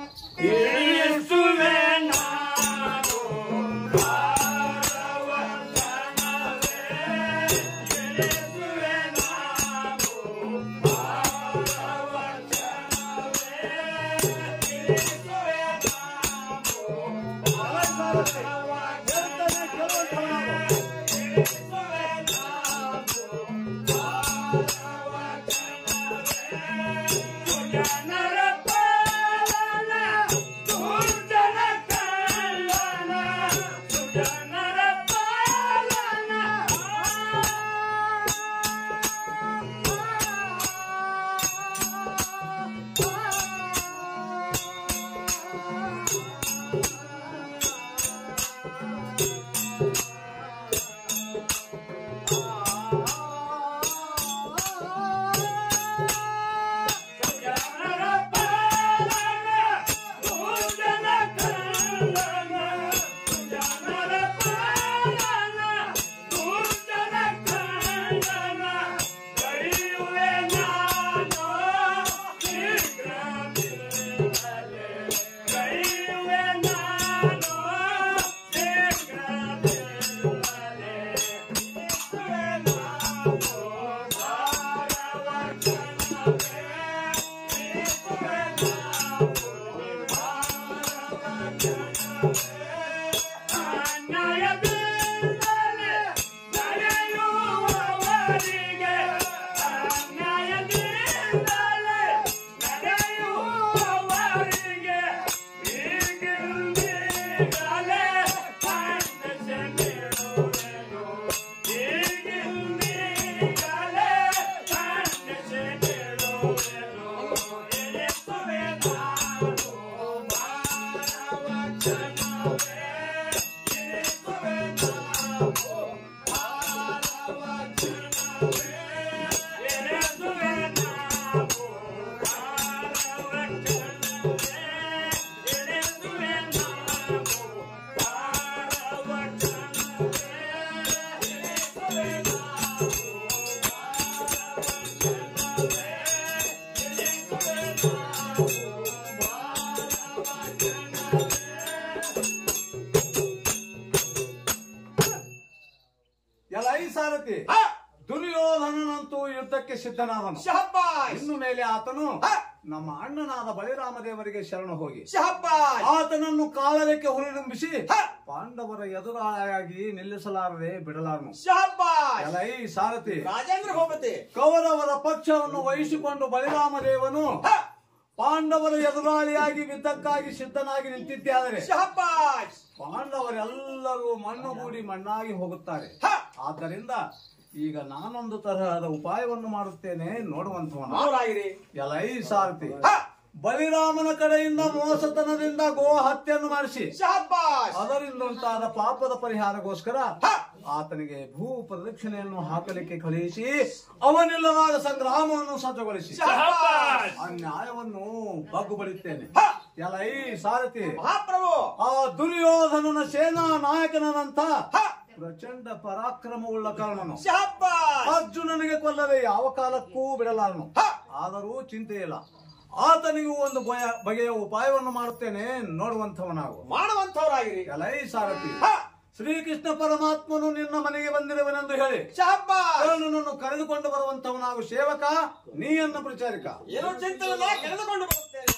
ಎಲ್ಲ ಐ ಸಾರಥಿ ಹಾ. ದುರ್ಯೋಧನನಂತೂ ಯುದ್ಧಕ್ಕೆ ಸಿದ್ಧನಾದನು ಶಹಬ್ಬಾಷ್ ಇನ್ನು ಮೇಲೆ ಆತನು ಹಾ. ನಮ್ಮ ಅಣ್ಣನಾದ ಬಲಿರಾಮ ದೇವರಿಗೆ ಶರಣು ಹೋಗಿ ಶಹಬ್ಬಾಷ್ ಆತನನ್ನು ಕಾಲಕ್ಕೆ ಹುರಿದುಂಬಿಸಿ ಹಾ. ಪಾಂಡವರ ಎದುರಾಗಿ ನಿಲ್ಲಿಸಲಾರದೆ ಬಿಡಲಾರನು ಶಹಬ್ಬಾಷ್ ಎಲ್ಲ ಈ ಸಾರಥಿ ರಾಜೇಂದ್ರ ಭೂಪತಿ ಕೌರವರ ಪಕ್ಷವನ್ನು ವಹಿಸಿಕೊಂಡು ಬಲಿರಾಮ ದೇವನು ಹಾ. ಪಾಂಡವರ ಎದುರಾಳಿಯಾಗಿ ಯುದ್ಧಕ್ಕಾಗಿ ಸಿದ್ಧನಾಗಿ ನಿಂತಿದ್ದಾದರೆ ಶಹಬ್ಬಾಷ್ ಪಾಂಡವರೆಲ್ಲರೂ ಮಣ್ಣುಗೂಡಿ ಮಣ್ಣಾಗಿ ಹೋಗುತ್ತಾರೆ ಹಾ. ಆದ್ದರಿಂದ ಈಗ ನಾನೊಂದು ತರಹದ ಉಪಾಯವನ್ನು ಮಾಡುತ್ತೇನೆ ನೋಡುವಂತವನ ಅವರಾಗಿರಿ ಎಲೈ ಸಾರಥಿ ಹಾ. ಬಲಿರಾಮನ ಕಡೆಯಿಂದ ಮೋಸತನದಿಂದ ಗೋ ಹತ್ಯೆಯನ್ನು ಮಾಡಿಸಿ ಶಹಬ್ಬಾಷ್ ಅದರಿಂದ ಉಂಟಾದ ಪಾಪದ ಪರಿಹಾರಗೋಸ್ಕರ ಹಾ. ಆತನಿಗೆ ಭೂ ಪ್ರದಕ್ಷಿಣೆಯನ್ನು ಹಾಕಲಿಕ್ಕೆ ಕಳುಹಿಸಿ ಅವನಿಲ್ಲದಾದ ಸಂಗ್ರಾಮವನ್ನು ಸಜ್ಜಗೊಳಿಸಿ ಶಹಬ್ಬಾಷ್ ಆ ನ್ಯಾಯವನ್ನು ಬಗ್ಗು ಬಳಿತೇನೆ ಹಾ. ಎಲೈ ಸಾರಥಿ ಮಹಾಪ್ರಭು ಆ ದುರ್ಯೋಧನನ ಸೇನಾ ನಾಯಕನಂತ ಹಾ. ಪ್ರಚಂಡ ಪರಾಕ್ರಮವುಳ್ಳ ಕಾರಣನು ಶಹಬ್ಬಾಷ್ ಅರ್ಜುನನಿಗೆ ಕೊಲ್ಲದೆ ಯಾವ ಕಾಲಕ್ಕೂ ಬಿಡಲಾರನು ಹಾ. ಆದರೂ ಚಿಂತೆ ಇಲ್ಲ ಆತನಿಗೂ ಒಂದು ಬಯ- ಬಗೆಯ ಉಪಾಯವನ್ನು ಮಾಡುತ್ತೇನೆ ನೋಡುವಂಥವನಾಗು ಮಾಡುವಂತವರಾಗಿರಿ ಎಲೈ ಸಾರಥಿ ಹಾ. ಶ್ರೀಕೃಷ್ಣ ಪರಮಾತ್ಮನು ನಿನ್ನ ಮನೆಗೆ ಬಂದಿರುವನೆಂದು ಹೇಳಿ ಶಹಬ್ಬಾಷ್ ಕರ್ಣನನ್ನು ಕರೆದುಕೊಂಡು ಬರುವಂತವನಾಗು ಸೇವಕ ನೀಯನ್ನ ಪ್ರಚಾರಿಕ ಏನೋ ಚಿಂತೆ ಇಲ್ಲ ಕರೆದುಕೊಂಡು ಬರುತ್ತೇನೆ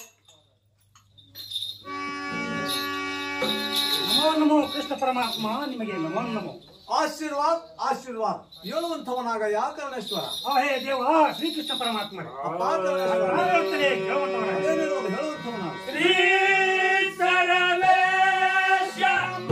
ನಮೋ ನಮೋ ಕೃಷ್ಣ ಪರಮಾತ್ಮ ನಿಮಗೆ ನಮೋ ನಮೋ ಆಶೀರ್ವಾದ್ ಆಶೀರ್ವಾದ್ ಹೇಳುವಂಥವನಾಗ ಯಾ ಕರ್ಣೇಶ್ವರ ಆ ಹೇ ದೇವ ಶ್ರೀಕೃಷ್ಣ ಪರಮಾತ್ಮ ಅಪ್ಪ ಕರ್ಣೇಶ್ವರ. ಅದೇನಿರೋದು ಹೇಳುವಂಥವನಾಗು ಶ್ರೀ ಸರ್ವೇಶ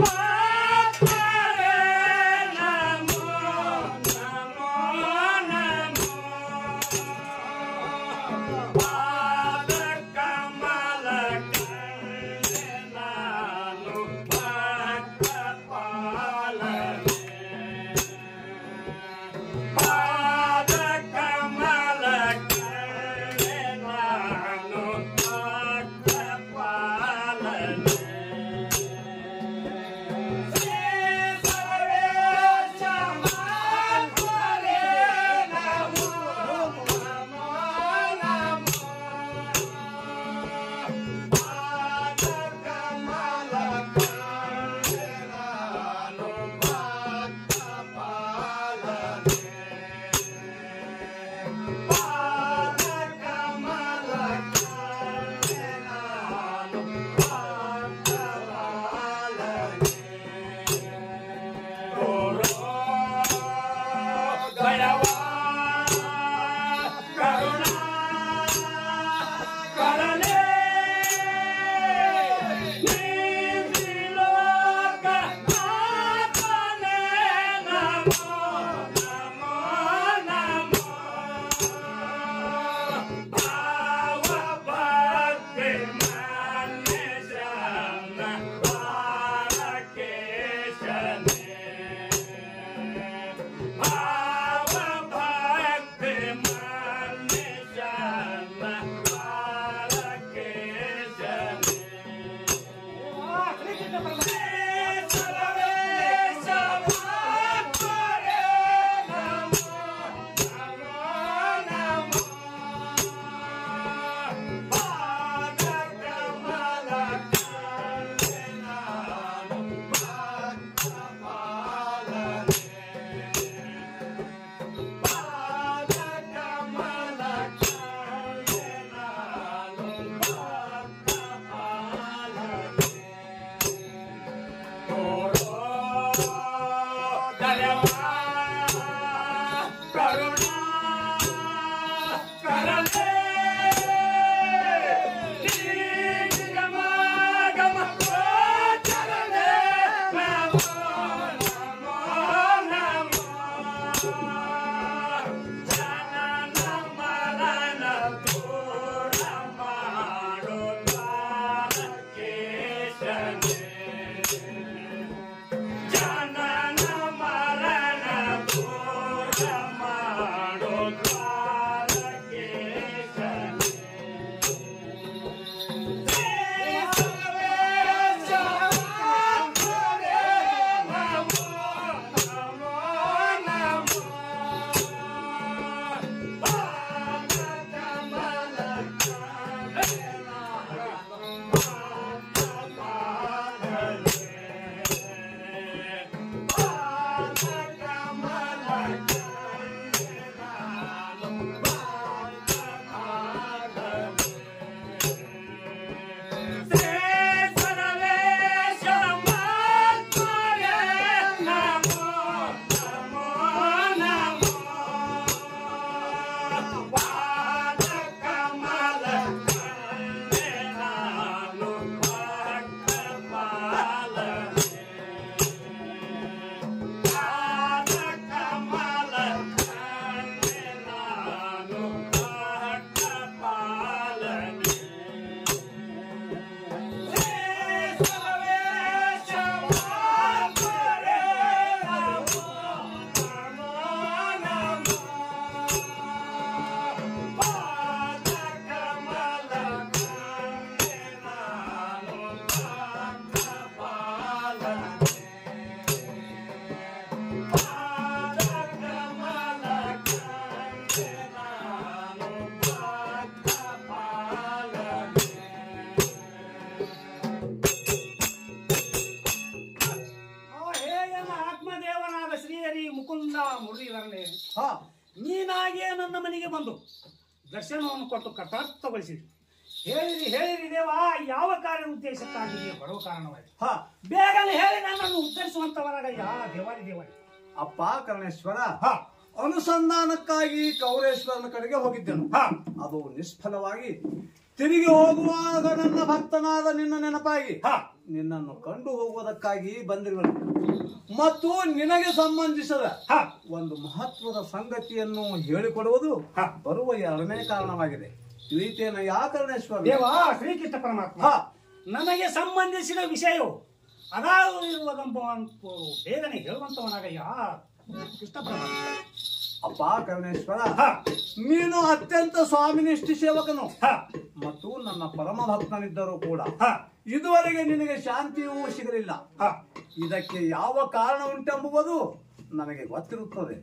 ಮುಕುಂದ ಮುರಳೀಧರನೇ ಹಾ ನೀನಾಗಿಯೇ ನನ್ನ ಮನೆಗೆ ಬಂದು ದರ್ಶನವನ್ನು ಕೊಟ್ಟು ಕಟಾರ್ಥಗೊಳಿಸಿರಿ ಹೇಳಿರಿ ಹೇಳಿರಿ ದೇವ ಯಾವ ಕಾರ್ಯ ಉದ್ದೇಶಕ್ಕಾಗಿ ನೀವು ಬರುವ ಕಾರಣವಾಯಿತು ಹಾ ಬೇಗನೆ ಹೇಳಿ ನನ್ನನ್ನು ಉದ್ಧರಿಸುವಂತವರಾಗಯ್ಯ ದೇವಾರಿ ದೇವಾರಿ ಅಪ್ಪ ಕರ್ಣೇಶ್ವರ ಹಾ ಅನುಸಂಧಾನಕ್ಕಾಗಿ ಕೌರೇಶ್ವರನ ಕಡೆಗೆ ಹೋಗಿದ್ದೆನು ಹಾ ಅದು ನಿಷ್ಫಲವಾಗಿ ತಿರುಗಿ ಹೋಗುವಾಗ ನನ್ನ ಭಕ್ತನಾದ ನಿನ್ನ ನೆನಪಾಗಿ ಹಾ ನಿನ್ನನ್ನು ಕಂಡು ಹೋಗುವುದಕ್ಕಾಗಿ ಬಂದಿರುವನು ಮತ್ತು ನಿನಗೆ ಸಂಬಂಧಿಸಿದ ಹಾ ಒಂದು ಮಹತ್ವದ ಸಂಗತಿಯನ್ನು ಹೇಳಿಕೊಡುವುದು ಹಾ. ಬರುವ ಎರಡನೇ ಕಾರಣವಾಗಿದೆ ತಿಳಿತೇನ ಯಾ ಕರ್ಣೇಶ್ವರ ದೇವ ಶ್ರೀಕೃಷ್ಣ ಪರಮಾತ್ಮ ಹಾ ನನಗೆ ಸಂಬಂಧಿಸಿದ ವಿಷಯವು ಅದಾವುದು ಇರುವುದೆಂಬ ಬೇಗನೆ ಹೇಳುವಂತವನಾಗಯ್ಯ ಕೃಷ್ಣ ಪರಮಾತ್ಮ ಅಪ್ಪ ಕರ್ಣೇಶ್ವರ ಹಾ ನೀನು ಅತ್ಯಂತ ಸ್ವಾಮಿನಿಷ್ಠ ಸೇವಕನು ಹಾ ಮತ್ತು ನನ್ನ ಪರಮ ಭಕ್ತನಿದ್ದರೂ ಕೂಡ ಹಾ ಇದುವರೆಗೆ ನಿನಗೆ ಶಾಂತಿಯೂ ಸಿಗಲಿಲ್ಲ ಹಾ ಇದಕ್ಕೆ ಯಾವ ಕಾರಣ ಉಂಟೆಂಬುವುದು ನನಗೆ ಗೊತ್ತಿರುತ್ತದೆ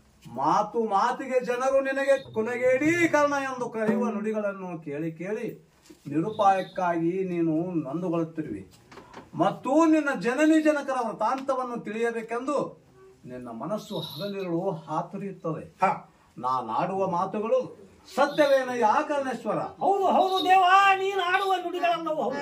ಮಾತು ಮಾತಿಗೆ ಜನರು ನಿನಗೆ ಕೊನೆಗೇಡಿ ಕಾರಣ ಎಂದು ಕರೆಯುವ ನುಡಿಗಳನ್ನು ಕೇಳಿ ಕೇಳಿ ನಿರುಪಾಯಕ್ಕಾಗಿ ನೀನು ನೊಂದುಕೊಳ್ಳುತ್ತಿರುವಿ ಮತ್ತು ನಿನ್ನ ಜನನಿ ಜನಕರ ವೃತ್ತಾಂತವನ್ನು ತಿಳಿಯಬೇಕೆಂದು ನಿನ್ನ ಮನಸ್ಸು ಹಗಲಿರುಳು ಹಾತುರಿಯುತ್ತದೆ ಹಾ ನಾನಾಡುವ ಮಾತುಗಳು ಸತ್ಯವೇನ ಯಾ ಕರ್ಣೇಶ್ವರ ಹೌದು ಹೌದು ದೇವ ನೀನು ಆಡುವ ನುಡಿಗಳೆಲ್ಲವೂ ಹೌದು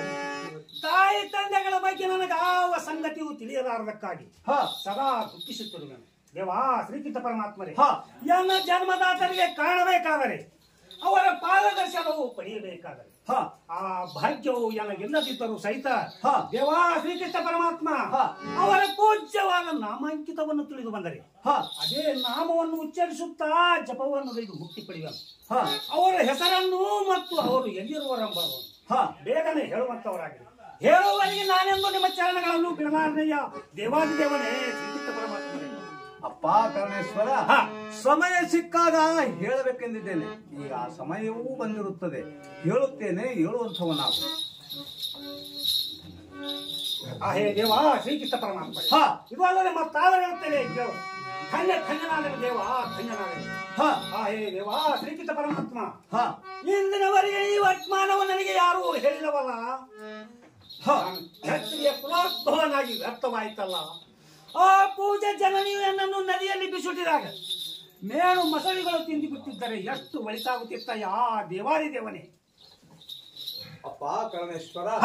ತಾಯಿ ತಂದೆಗಳ ಬಗ್ಗೆ ನನಗೆ ಯಾವ ಸಂಗತಿಯು ತಿಳಿಯಲಾರದಕ್ಕಾಗಿ ಹ ಸದಾ ದುಃಖಿಸುತ್ತಿರುವೆನು ದೇವಾ ಶ್ರೀಕೃಷ್ಣ ಪರಮಾತ್ಮರೇ ಹ. ನನ್ನ ಜನ್ಮದಾತರಿಗೆ ಕಾಣಬೇಕಾದರೆ ಅವರ ಪಾದದರ್ಶನವು ಪಡೆಯಬೇಕಾದರೆ ಹ ಆ ಭಾಗ್ಯವು ನನಗಿಲ್ಲದಿದ್ದರೂ ಸಹಿತ ಹ. ದೇವಾ ಶ್ರೀಕೃಷ್ಣ ಪರಮಾತ್ಮ ಹ. ಅವರ ಪೂಜ್ಯವಾದ ನಾಮಾಂಕಿತವನ್ನು ತಿಳಿದು ಬಂದರೆ ಹ ಅದೇ ನಾಮವನ್ನು ಉಚ್ಚರಿಸುತ್ತಾ ಜಪವನ್ನು ಗೈದು ಮುಕ್ತಿ ಪಡೆಯುವನು ಹ ಅವರ ಹೆಸರನ್ನು ಮತ್ತು ಅವರು ಎಲ್ಲಿರುವರೆಂಬುದನ್ನು ಹ ಬೇಗನೆ ಹೇಳುವಂತವರಾಗಿ ಹೇಳುವವರಿಗೆ ನಾನೆಂದು ನಿಮ್ಮ ಚರಣಗಳನ್ನು ಬಿಡಲಾರನಯ್ಯ ದೇವಾದಿ ದೇವನೇ ಶ್ರೀಕೃಷ್ಣ ಪರಮಾತ್ಮನೇ ಅಪ್ಪ ಕರ್ಣೇಶ್ವರ ಹ. ಸಮಯ ಸಿಕ್ಕಾಗ ಹೇಳಬೇಕೆಂದಿದ್ದೇನೆ ಈಗ ಆ ಸಮಯವೂ ಬಂದಿರುತ್ತದೆ ಹೇಳುತ್ತೇನೆ ಹೇಳುವಂಥವನಾಗು ಆ ಹೇ ದೇವ ಶ್ರೀಕೃಷ್ಣ ಪರಮಾತ್ಮ ಹ ಇದು ಅಲ್ಲದೆ ಮತ್ತಾದರೂ ಹೇಳುತ್ತೇನೆ ಕೇಳು ಧನ್ಯ ಧನ್ಯನಾಗಲಿ ದೇವ ಧನ್ಯನಾಗಲಿ ಹ ಆ ಹೇ ದೇವ ಶ್ರೀಕೃಷ್ಣ ಪರಮಾತ್ಮ ಹ ಇಂದಿನವರೆಗೆ ಈ ವರ್ತಮಾನವು ನನಗೆ ಯಾರೂ ಹೇಳಿದವಲ್ಲ ಹ ಕ್ಷತ್ರಿಯ ಕುಲೋದ್ಭವನಾಗಿ ವ್ಯರ್ಥವಾಯಿತಲ್ಲ ಆ ಪೂಜೆ ಜನನಿಯು ನನ್ನನ್ನು ನದಿಯಲ್ಲಿ ಬಿಸುಟಿದಾಗ ಮೇಣು ಮಸಳಿಗಳು ತಿಂದು ಬಿಟ್ಟಿದ್ದರೆ ಎಷ್ಟು ಒಳಿತಾಗುತ್ತಿತ್ತ ಯಾ ದೇವಾರಿ ದೇವನೇ ಅಪ್ಪ ಕರ್ಣೇಶ್ವರ ಹ.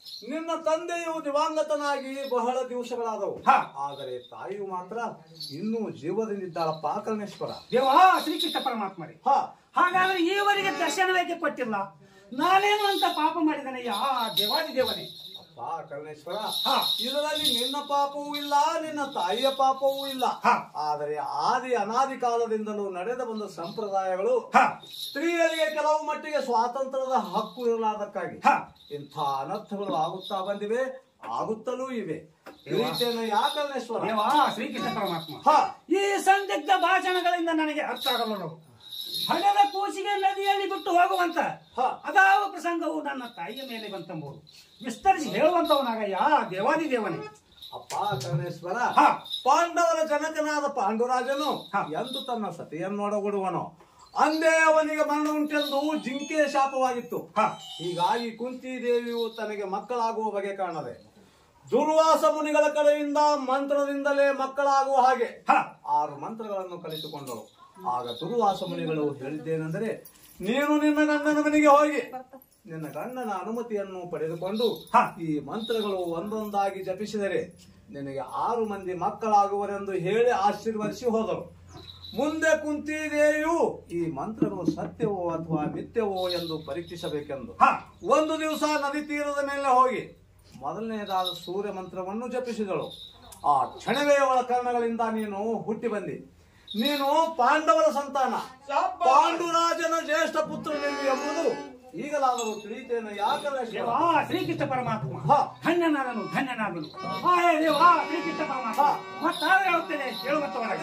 ನಿನ್ನ ತಂದೆಯು ದಿವಂಗತನಾಗಿ ಬಹಳ ದಿವಸಗಳಾದವು ಹಾ. ಆದರೆ ತಾಯಿಯು ಮಾತ್ರ ಇನ್ನೂ ಜೀವದಿಂದಿದ್ದಾಳಪ್ಪ ಕರ್ಣೇಶ್ವರ ದೇವಾ ಶ್ರೀಕೃಷ್ಣ ಪರಮಾತ್ಮರೇ ಹ ಹಾಗಾದ್ರೆ ಈವರೆಗೆ ದರ್ಶನವೇಕೆ ಕೊಟ್ಟಿಲ್ಲ ನಾನೇನು ಅಂತ ಪಾಪ ಮಾಡಿದನಯ್ಯ ಆ ದೇವಾದಿ ದೇವನೇ ಅಪ್ಪ ಕರ್ಣೇಶ್ವರ ಹಾ. ಇದರಲ್ಲಿ ನಿನ್ನ ಪಾಪವೂ ಇಲ್ಲ ನಿನ್ನ ತಾಯಿಯ ಪಾಪವೂ ಇಲ್ಲ ಹಾ. ಆದರೆ ಆದಿ ಅನಾದಿ ಕಾಲದಿಂದಲೂ ನಡೆದ ಬಂದ ಸಂಪ್ರದಾಯಗಳು ಹ ಸ್ತ್ರೀಯರಿಗೆ ಕೆಲವು ಮಟ್ಟಿಗೆ ಸ್ವಾತಂತ್ರ್ಯದ ಹಕ್ಕು ಇರಲಾರ್ದಕ್ಕಾಗಿ ಹ ಇಂಥ ಅನರ್ಥಗಳು ಆಗುತ್ತಾ ಬಂದಿವೆ ಆಗುತ್ತಲೂ ಇವೆ ಈ ರೀತಿಯನ್ನು ಯಾಕರ್ಣೇಶ್ವರ ದೇವಾ ಶ್ರೀಕೃಷ್ಣ ಪರಮಾತ್ಮ ಹ ಈ ಸಂದಿಗ್ಧ ಭಾಷಣಗಳಿಂದ ನನಗೆ ಅರ್ಥ ಆಗಲು ಹಣದ ಕೂಸಿಗೆ ನದಿಯಲ್ಲಿ ಬಿಟ್ಟು ಹೋಗುವಂತ ಹ. ಅದಾವ ಪ್ರಸಂಗವು ನನ್ನ ತಾಯಿಯ ಮೇಲೆ ಬಂತೆಂಬುದು ವಿಸ್ತರಿಸಿ ಹೇಳುವಂತವನಾಗಯ್ಯ ದೇವಾದಿ ದೇವನೇ ಅಪ್ಪ ಕರ್ಣೇಶ್ವರ ಹ. ಪಾಂಡವರ ಜನಕನಾದ ಪಾಂಡುರಾಜನು ಹ. ಎಂದು ತನ್ನ ಸತಿಯನ್ನೊಡಗೂಡುವನು ಅಂದೇ ಅವನಿಗೆ ಮರಣ ಉಂಟೆಂದು ಜಿಂಕೆಯ ಶಾಪವಾಗಿತ್ತು ಹ. ಹೀಗಾಗಿ ಕುಂತಿ ದೇವಿಯು ತನಗೆ ಮಕ್ಕಳಾಗುವ ಬಗೆ ಕಾಣದೆ ದುರ್ವಾಸ ಮುನಿಗಳ ಕಡೆಯಿಂದ ಮಂತ್ರದಿಂದಲೇ ಮಕ್ಕಳಾಗುವ ಹಾಗೆ ಹ. ಆರು ಮಂತ್ರಗಳನ್ನು ಕಲಿತುಕೊಂಡಳು ಆಗ ದುರ್ವಾಸ ಮುನಿಗಳು ಹೇಳಿದ್ದೇನೆಂದರೆ ನೀನು ನಿನ್ನ ಗಂಡನ ಮನೆಗೆ ಹೋಗಿ ನಿನ್ನ ಗಂಡನ ಅನುಮತಿಯನ್ನು ಪಡೆದುಕೊಂಡು ಹ. ಈ ಮಂತ್ರಗಳು ಒಂದೊಂದಾಗಿ ಜಪಿಸಿದರೆ ನಿನಗೆ ಆರು ಮಂದಿ ಮಕ್ಕಳಾಗುವರೆಂದು ಹೇಳಿ ಆಶೀರ್ವದಿಸಿ ಹೋದರು ಮುಂದೆ ಕುಂತಿದೇವಿಯು ಈ ಮಂತ್ರಗಳು ಸತ್ಯವೋ ಅಥವಾ ಮಿಥ್ಯವೋ ಎಂದು ಪರೀಕ್ಷಿಸಬೇಕೆಂದು ಹ. ಒಂದು ದಿವಸ ನದಿ ತೀರದ ಮೇಲೆ ಹೋಗಿ ಮೊದಲನೇದಾದ ಸೂರ್ಯ ಮಂತ್ರವನ್ನು ಜಪಿಸಿದಳು ಆ ಕ್ಷಣವೇ ಅವಳ ಕರ್ಣಗಳಿಂದ ನೀನು ಹುಟ್ಟಿ ಬಂದಿ ನೀನು ಪಾಂಡವರ ಸಂತಾನ ಪಾಂಡುರಾಜನ ಜ್ಯೇಷ್ಠ ಪುತ್ರನೆಂದು ಎಂಬುದು ಈಗಲಾದರೂ ತಿಳಿತೇನೆ ಯಾಕಂದ್ರೆ ದೇವಾ ಶ್ರೀಕೃಷ್ಣ ಪರಮಾತ್ಮ ಹ. ಧನ್ಯನಾದನು ಧನ್ಯನಾದನು ಆ ದೇವಾ ಶ್ರೀಕೃಷ್ಣ ಪರಮಾತ್ಮ ಮತ್ತಾರು ಹೇಳುತ್ತೇನೆ ಹೇಳುವಂತವರಾಗಿ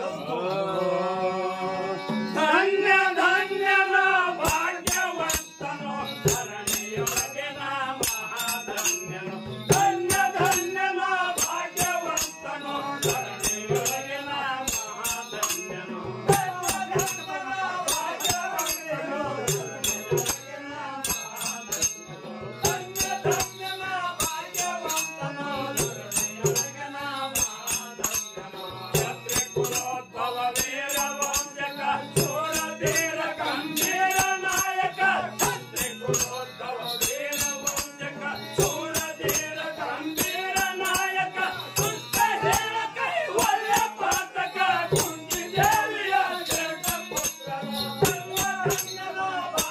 ಧನ್ಯ ಧನ್ಯನ ಭಾಗ್ಯವಂತನು ಧರಣಿಯೊಳಗೆ ನಾ ಮಹಾಧನ್ಯನು ಧನ್ಯ ಧನ್ಯನ ಭಾಗ್ಯವಂತನು ಧರಣಿಯೊಳಗೆ ನಾ ಮಹಾಧನ್ಯನು ಧನ್ಯ ಧನ್ಯನ ಭಾಗ್ಯವಂತನು ಧರಣಿಯೊಳಗೆ ನಾ ಮಹಾಧನ್ಯನು ಕ್ಷತ್ರಿಯ ಕುಲೋದ್ಭವ ವೀರ ವಂಶಕ ಚೋರ ಧೀರ ಗಂಭೀರ ನಾಯಕ ಕ್ಷತ್ರಿಯ ಕುಲೋದ್ಭವ ವೀರ ವಂಶಕ ಚೋರ ಧೀರ ಗಂಭೀರ ನಾಯಕ ದುಷ್ಟ ಹೇಳ ಕೈ ಒಳ್ಳ ಪಾತಕ ಕುಂತಿ ದೇವಿಯ ಜಗ ಪುತ್ರನ ಧನ್ಯನ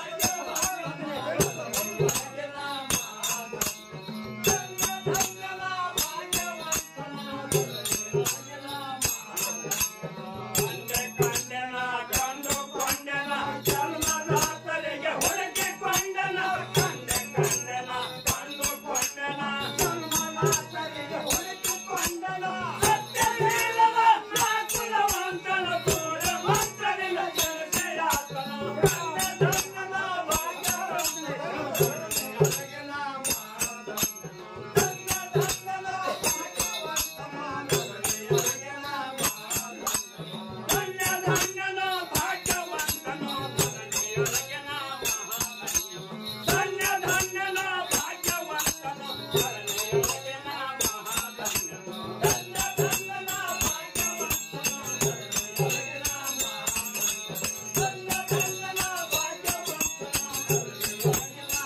ಕಂಡನ ಕಂಡು ಕೊಂಡನ ಜನ್ಮದಾತರಿಗೆ ಹುಡುಕಿ ಕೊಂಡನ ಕಂಡೆ ಕಂಡನ ಕಂಡು ಕೊಂಡನ ಜನ್ಮದಾತರಿಗೆ ಹುಡುಕಿ ಕೊಂಡನ ಸತ್ಯಶೀಲನ ನಾಕುಲವಂತನ ದೂರ ಮಂತ್ರನಿಂದ ಜಲಜಯಾತನ ಕಂಡ ಧನ್ಯನ ಧನ್ಯ ಧನ್ಯನ ಭಾಗ್ಯವಂತನು ಧರಣಿಯೊಳಗೆ ನಾ ಮಹಾಧನ್ಯನು. ಧನ್ಯ ಧನ್ಯನ ಭಾಗ್ಯವಂತನು ಧರಣಿಯೊಳಗೆ ನಾ ಮಹಾಧನ್ಯನು. ಧನ್ಯ ಧನ್ಯನ ಭಾಗ್ಯವಂತನು ಧರಣಿಯೊಳಗೆ ನಾ ಮಹಾಧನ್ಯನು. ಧನ್ಯ ಧನ್ಯನ ಭಾಗ್ಯವಂತನು ಧರಣಿಯೊಳಗೆ ನಾ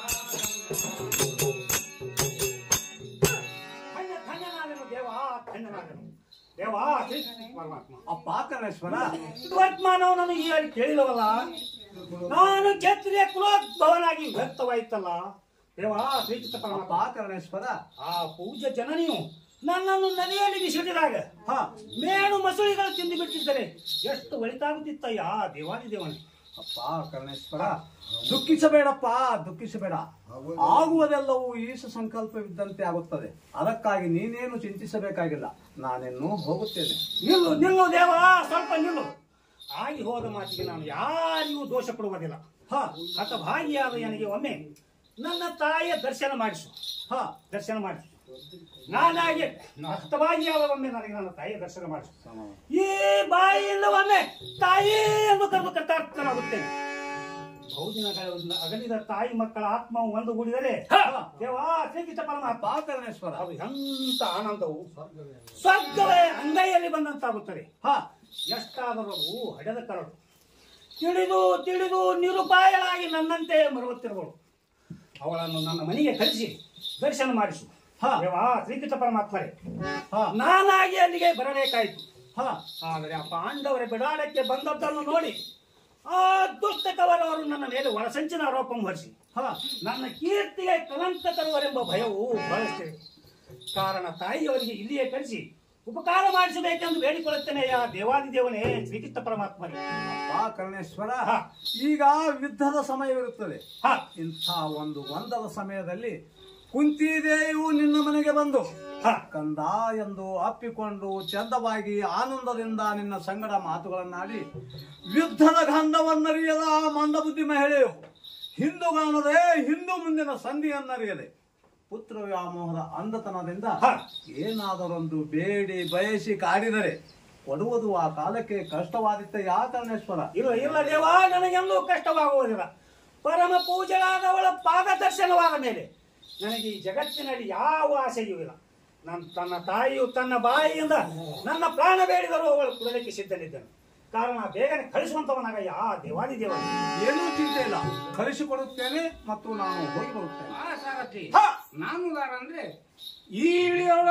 ಧನ್ಯ ಧನ್ಯನಾದನು ದೇವಾ ಧನ್ಯನಾದನು ದೇವಾ ಶ್ರೀಕೃಷ್ಣ ಪರಮಾತ್ಮ ಅಪ್ಪ ಕರ್ಣೇಶ್ವರ ವರ್ತಮಾನವನನ್ನು ಈ ಹೇಳಿ ಕೇಳಿದವಲ್ಲ ನಾನು ಕ್ಷತ್ರಿಯ ಕುಲೋದ್ಭವನಾಗಿ ವ್ಯಕ್ತವಾಯ್ತಲ್ಲ ದೇವಾ ಶ್ರೀಕೃಷ್ಣ ಅಪ್ಪ ಪರಮಾತ್ಮ ಕರ್ಣೇಶ್ವರ ಆ ಪೂಜ್ಯ ಜನನಿಯು ನನ್ನನ್ನು ನದಿಯಲ್ಲಿ ಬಿಸಿಡಿದಾಗ ಹ ಮೇಣು ಮಸುಳಿಗಳು ತಿಂದು ಬಿಟ್ಟಿದ್ದರೆ ಎಷ್ಟು ಒಳಿತಾಗುತ್ತಿತ್ತಯ್ಯ ದೇವಾದಿ ದೇವನೇ ಅಪ್ಪ ಕರ್ಣೇಶ್ವರ ದುಃಖಿಸಬೇಡಪ್ಪ ದುಃಖಿಸಬೇಡ ಆಗುವುದೆಲ್ಲವೂ ಈಶ ಸಂಕಲ್ಪವಿದ್ದಂತೆ ಆಗುತ್ತದೆ ಅದಕ್ಕಾಗಿ ನೀನೇನು ಚಿಂತಿಸಬೇಕಾಗಿಲ್ಲ ನಾನಿನ್ನು ಹೋಗುತ್ತೇನೆ ನಿಲ್ಲು ನಿಲ್ಲು ದೇವ ಸ್ವಲ್ಪ ನಿಲ್ಲು ಆಗಿ ಹೋದ ಮಾತಿಗೆ ನಾನು ಯಾರಿಗೂ ದೋಷ ಕೊಡುವುದಿಲ್ಲ ಹ ಹತಭಾಗಿಯಾದ ನನಗೆ ಒಮ್ಮೆ ನನ್ನ ತಾಯಿಯ ದರ್ಶನ ಮಾಡಿಸು ಹ ದರ್ಶನ ಮಾಡಿಸು ನಾನಾಗಿ ಹತಭಾಗಿಯಾದ ಒಮ್ಮೆ ನನಗೆ ನನ್ನ ತಾಯಿಯ ದರ್ಶನ ಮಾಡಿಸು ಈ ಬಾಯಿಯಿಂದ ಒಮ್ಮೆ ತಾಯಿ ಎಂದು ಕರೆದು ಕರ್ತಾರ್ಥನಾಗುತ್ತೇನೆ ಬಹುದಿನಗಳ ಅಗಲಿದ ತಾಯಿ ಮಕ್ಕಳ ಆತ್ಮವು ಒಂದುಗೂಡಿದರೆ ದೇವಾ ಶ್ರೀಕೃಷ್ಣ ಪರಮಾತ್ಮ ಅಪ್ಪ ಕರ್ಣೇಶ್ವರ ಅದು ಎಂತ ಆನಂದವು ಸ್ವರ್ಗವೇ ಅಂಗೈಯಲ್ಲಿ ಬಂದಂತಾಗುತ್ತದೆ ಹ ಎಷ್ಟಾದರೂ ಅವು ಹಡೆದ ಕರಡು ತಿಳಿದು ತಿಳಿದು ನಿರುಪಾಯಳಾಗಿ ನನ್ನಂತೆ ಮರುಗುತ್ತಿರುವಳು ಅವಳನ್ನು ನನ್ನ ಮನೆಗೆ ಕಳಿಸಿ ದರ್ಶನ ಮಾಡಿಸು ಹಾ. ದೇವಾ ಶ್ರೀಕೃಷ್ಣ ಪರಮಾತ್ಮರೇ ಹಾ ನಾನಾಗಿ ಅಲ್ಲಿಗೆ ಬರಬೇಕಾಯಿತು ಹಾ ಆದರೆ ಆ ಪಾಂಡವರ ಬಿಡಾಡಕ್ಕೆ ಬಂದದ್ದನ್ನು ನೋಡಿ ಆ ದುಷ್ಟ ಕವರವರು ನನ್ನ ಮೇಲೆ ಒಳಸಂಚಿನ ಆರೋಪ ಹೊರಿಸಿ ಹಾ ನನ್ನ ಕೀರ್ತಿಗೆ ಕಲಂಕ ತರುವರೆಂಬ ಭಯವು ಬಹಳಷ್ಟಿದೆ ಕಾರಣ ತಾಯಿಯವರಿಗೆ ಇಲ್ಲಿಯೇ ಕರೆಸಿ ಉಪಕಾರ ಮಾಡಿಸಬೇಕೆಂದು ಬೇಡಿಕೊಳ್ಳುತ್ತೇನೆ ಯಾ ದೇವಾದಿದೇವನೇ ಶ್ರೀಕೃಷ್ಣ ಪರಮಾತ್ಮರೇ ಅಪ್ಪ ಕರ್ಣೇಶ್ವರ ಹಾ. ಈಗ ಯುದ್ಧದ ಸಮಯವಿರುತ್ತದೆ ಹಾ ಇಂಥ ಒಂದು ಒಂದರ ಸಮಯದಲ್ಲಿ ಕುಂತಿದೇವಿಯು ನಿನ್ನ ಮನೆಗೆ ಬಂದು ಹಾ ಕಂದ ಎಂದು ಅಪ್ಪಿಕೊಂಡು ಚಂದವಾಗಿ ಆನಂದದಿಂದ ನಿನ್ನ ಸಂಗಡ ಮಾತುಗಳನ್ನಾಡಿ ಯುದ್ಧದ ಗಂಧವನ್ನರಿಯದ ಆ ಮಂದಬುದ್ಧಿ ಮಹಿಳೆಯು ಹಿಂದುಗಾಣದೆ ಹಿಂದು ಮುಂದಿನ ಸಂಧಿಯನ್ನರಿಯದೆ ಪುತ್ರ ವ್ಯಾಮೋಹದ ಅಂಧತನದಿಂದ ಹಾ. ಏನಾದರೊಂದು ಬೇಡಿ ಬಯಸಿ ಕಾಡಿದರೆ ಕೊಡುವುದು ಆ ಕಾಲಕ್ಕೆ ಕಷ್ಟವಾದಿತ್ತ ಯಾ ಕರ್ಣೇಶ್ವರ ಇಲ್ಲ ಇಲ್ಲ ದೇವಾ ನನಗೆಂದೂ ಕಷ್ಟವಾಗುವುದಿಲ್ಲ ಪರಮ ಪೂಜೆಯಾದವಳ ಪಾದ ದರ್ಶನವಾದ ಮೇಲೆ ನನಗೆ ಈ ಜಗತ್ತಿನಲ್ಲಿ ಯಾವ ಆಸೆಯೂ ಇಲ್ಲ ನನ್ನ ತನ್ನ ತಾಯಿಯು ತನ್ನ ಬಾಯಿಯಿಂದ ನನ್ನ ಪ್ರಾಣ ಬೇಡಿದರೂ ಅವಳು ಕೊಡಲಿಕ್ಕೆ ಸಿದ್ಧನಿದ್ದನು ಕಾರಣ ಬೇಗನೆ ಕಳಿಸುವಂತವನಾಗ ಯಾ ದೇವಾದಿ ದೇವ ಏನೂ ಚಿಂತೆ ಇಲ್ಲ ಕಳಿಸಿಕೊಡುತ್ತೇನೆ ಮತ್ತು ನಾನು ಹೋಗಿ ಬರುತ್ತೇನೆ ಆ ಸಾರಥಿ ಹಾ. ನಾನು ಅಂದ್ರೆ ಈ ಇಳಿಯೋಳ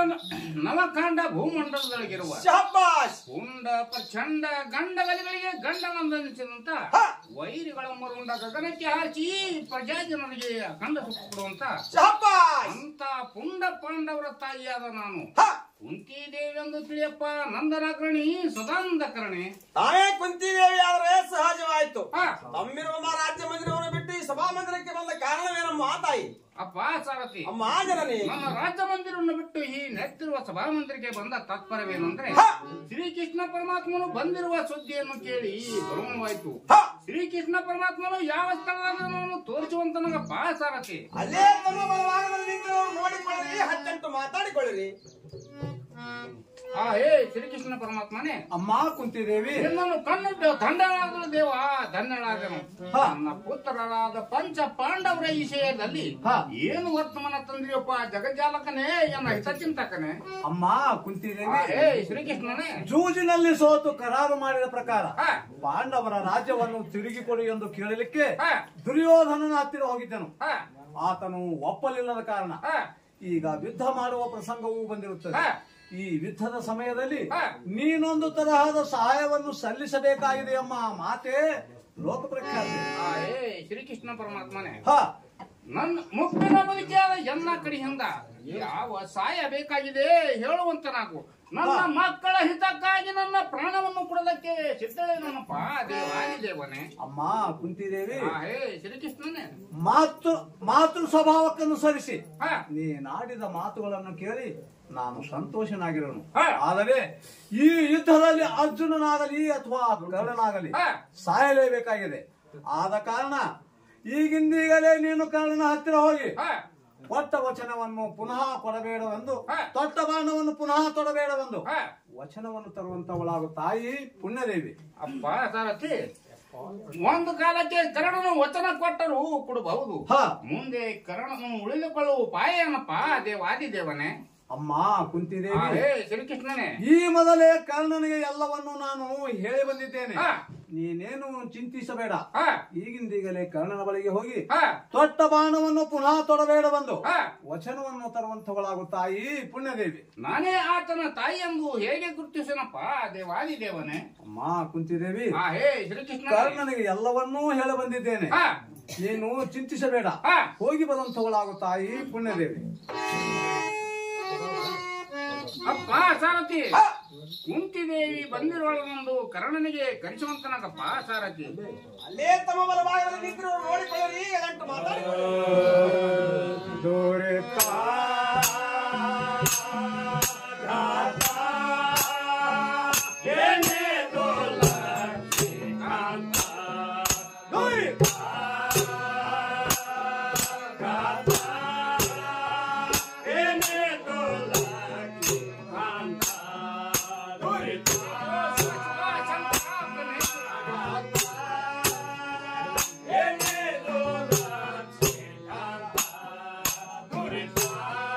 ನವಕಾಂಡ ಭೂಮಂಡಲದೊಳಗಿರುವ ಶಹಬ್ಬಾಸ್ ಪುಂಡ ಪ್ರಚಂಡ ಗಂಡಗಲಿಗಳಿಗೆ ಗಂಡನಂದನಿಸಿದಂತ ಹಾ. ವೈರಿಗಳ ಮರುಂಡ ಗಗನಕ್ಕೆ ಹಾರಿಸಿ ಪ್ರಜಾಜನರಿಗೆ ಕಂಡ ಸುಖ ಕೊಡುವಂತ ಶಹಬ್ಬಾಸ್ ಅಂತ ಪುಂಡ ಪಾಂಡವರ ತಾಯಿಯಾದ ನಾನು ಹ ಕುಂತಿ ದೇವಿಯೆಂದು ತಿಳಿಯಪ್ಪ ನಂದನಕರಣಿ ಸದಾನಂದಕರಣೆ ತಾವೇ ಕುಂತಿದೇವಿ ಆದ್ರೆ ಸಹಜವಾಯ್ತು ಹಾ. ತಮ್ಮಿರುವ ರಾಜ್ಯ ಮಂದಿರವನ್ನು ಬಿಟ್ಟು ಈ ಸಭಾ ಮಂದಿರಕ್ಕೆ ಬಂದ ಕಾರಣವೇನಮ್ಮ ತಾಯಿ ಅಪ್ಪ ಸಾರಥಿ ಅಮ್ಮ ಜನನಿ ನನ್ನ ರಾಜ್ಯ ಮಂದಿರವನ್ನು ಬಿಟ್ಟು ಈ ನೆತ್ತಿರುವ ಸಭಾ ಮಂದಿರಕ್ಕೆ ಬಂದ ತಾತ್ಪರ್ಯವೇನೆಂದ್ರೆ ಹ. ಶ್ರೀಕೃಷ್ಣ ಪರಮಾತ್ಮನು ಬಂದಿರುವ ಸುದ್ದಿಯನ್ನು ಕೇಳಿ ಬರುವಾಯ್ತು ಹ. ಶ್ರೀಕೃಷ್ಣ ಪರಮಾತ್ಮನು ಯಾವ ಸ್ಥಳವನ್ನು ತೋರಿಸುವಂತ ನನಗಪ್ಪ ಸಾರಥಿ ಅಲ್ಲೇ ತಮ್ಮ ಬಲಭಾಗದಲ್ಲಿ ನಿಂತು ನೋಡಿಕೊಳ್ಳಿರಿ ಹತ್ತೆಂಟು ಮಾತಾಡಿಕೊಳ್ಳಿರಿ ಆ ಹೇ ಶ್ರೀಕೃಷ್ಣ ಪರಮಾತ್ಮನೇ ಅಮ್ಮ ಕುಂತಿದೇವಿ ನಿನ್ನನ್ನು ಕಣ್ಣಿಟ್ಟು ದಂಡನಾದ ದೇವ ಧನ್ಯಳಾದನು ಹ. ನನ್ನ ಪುತ್ರರಾದ ಪಂಚ ಪಾಂಡವರ ವಿಷಯದಲ್ಲಿ ಹ. ಏನು ವರ್ತಮಾನ ತಂದ್ರಿಯಪ್ಪ ಜಗಜ್ಜಾಲಕನೇ ಎನ್ನ ಹಿತಚಿಂತಕನೇ ಅಮ್ಮ ಆ ಕುಂತಿದೇವಿ ಹೇ ಶ್ರೀಕೃಷ್ಣನೇ ಜೂಜಿನಲ್ಲಿ ಸೋತು ಕರಾರು ಮಾಡಿದ ಪ್ರಕಾರ ಹ. ಪಾಂಡವರ ರಾಜ್ಯವನ್ನು ತಿರುಗಿಕೊಡಿ ಎಂದು ಕೇಳಲಿಕ್ಕೆ ಹ. ದುರ್ಯೋಧನನ ಹತ್ತಿರ ಹೋಗಿದ್ದನು ಹ. ಆತನು ಒಪ್ಪಲಿಲ್ಲದ ಕಾರಣ ಹ. ಈಗ ಯುದ್ಧ ಮಾಡುವ ಪ್ರಸಂಗವೂ ಬಂದಿರುತ್ತದೆ ಹ. ಈ ಯುದ್ಧದ ಸಮಯದಲ್ಲಿ ಹ. ನೀನೊಂದು ತರಹದ ಸಹಾಯವನ್ನು ಸಲ್ಲಿಸಬೇಕಾಗಿದೆ ಅಮ್ಮ ಮಾತೆ ಲೋಕ ಪ್ರಖ್ಯಾತಿ ಆ ಹೇ ಶ್ರೀಕೃಷ್ಣ ಪರಮಾತ್ಮನೇ ಹ ನನ್ನ ಮುಪ್ಪಿನ ಬದುಕಿಯಾದ ಎಲ್ಲ ಕಡೆಯಿಂದ ಯಾವ ಸಹಾಯ ಬೇಕಾಗಿದೆ ಹೇಳುವಂತನಾಗು ನನ್ನ ಮಕ್ಕಳ ಹಿತಕ್ಕಾಗಿ ನನ್ನ ಪ್ರಾಣವನ್ನು ಕೊಡೋದಕ್ಕೆ ಸಿದ್ಧಳೆ ನನ್ನಪ್ಪ ದೇವಾದಿ ದೇವನೇ ಅಮ್ಮ ಕುಂತಿದೇವಿ ಆ ಹೇ ಶ್ರೀಕೃಷ್ಣನೇ ಮಾತೃ ಮಾತೃ ಸ್ವಭಾವಕ್ಕನುಸರಿಸಿ ಹ. ನೀ ನಾಡಿದ ಮಾತುಗಳನ್ನು ಕೇಳಿ ನಾನು ಸಂತೋಷನಾಗಿರೋನು ಹ. ಆದರೆ ಈ ಯುದ್ಧದಲ್ಲಿ ಅರ್ಜುನನಾಗಲಿ ಅಥವಾ ಕರ್ಣನಾಗಲಿ ಹ. ಸಾಯಲೇಬೇಕಾಗಿದೆ ಆದ ಕಾರಣ ಈಗಿಂದೀಗಲೇ ನೀನು ಕರ್ಣನ ಹತ್ತಿರ ಹೋಗಿ ಹ. ಕೊಟ್ಟ ವಚನವನ್ನು ಪುನಃ ಕೊಡಬೇಡವೆಂದು ಹ. ತೊಟ್ಟ ಬಾಣವನ್ನು ಪುನಃ ತೊಡಬೇಡವೆಂದು ಹ. ವಚನವನ್ನು ತರುವಂತವಳಾಗು ತಾಯಿ ಪುಣ್ಯದೇವಿ ಅಪ್ಪ ಸಾರಥಿ ಒಂದು ಕಾಲಕ್ಕೆ ಕರ್ಣನು ವಚನ ಕೊಟ್ಟರು ಕೊಡಬಹುದು ಹ ಮುಂದೆ ಕರ್ಣನು ಉಳಿದುಕೊಳ್ಳುವ ಉಪಾಯ ಏನಪ್ಪ ದೇವಾದಿ ದೇವನೇ ಅಮ್ಮ ಆ ಕುಂತಿದೇವಿ ಹೇ ಶ್ರೀಕೃಷ್ಣನೇ ಈ ಮೊದಲೇ ಕರ್ಣನಿಗೆ ಎಲ್ಲವನ್ನು ನಾನು ಹೇಳಿ ಬಂದಿದ್ದೇನೆ ಹ. ನೀನೇನು ಚಿಂತಿಸಬೇಡ ಹ. ಈಗಿಂದೀಗಲೇ ಕರ್ಣನ ಬಳಿಗೆ ಹೋಗಿ ಹ. ತೊಟ್ಟ ಬಾಣವನ್ನು ಪುನಃ ತೊಡಬೇಡ ಬಂದು ಹ. ವಚನವನ್ನು ತರುವಂತವಳಾಗು ತಾಯಿ ಪುಣ್ಯದೇವಿ ನಾನೇ ಆತನ ತಾಯಿ ಎಂದು ಹೇಗೆ ಗುರುತಿಸನಪ್ಪ ದೇವಾದಿ ದೇವನೇ ಅಮ್ಮ ಕುಂತಿದೇವಿ ಆ ಹೇ ಶ್ರೀಕೃಷ್ಣ ಕರ್ಣನಿಗೆ ಎಲ್ಲವನ್ನೂ ಹೇಳಿ ಬಂದಿದ್ದೇನೆ ಹ. ನೀನು ಚಿಂತಿಸಬೇಡ ಹ. ಹೋಗಿ ಬರುವಂತವಳಾಗು ತಾಯಿ ಪುಣ್ಯದೇವಿ ಅಪ್ಪ ಸಾರಥಿ ಕುಂತಿದೇವಿ ಬಂದಿರುವಳೊಂದು ಕರ್ಣನಿಗೆ ಕರೆಸುವಂತನಾಗಪ್ಪ ಸಾರಥಿ ಅಲ್ಲೇ ತಮ್ಮ ಬಲಭಾಗದಲ್ಲಿ ನಿಂತು ನೋಡಿಕೊಳ್ಳಿರಿ ಹತ್ತೆಂಟು ಮಾತಾಡಿಕೊಳ್ಳಿರಿ ದುರಿತ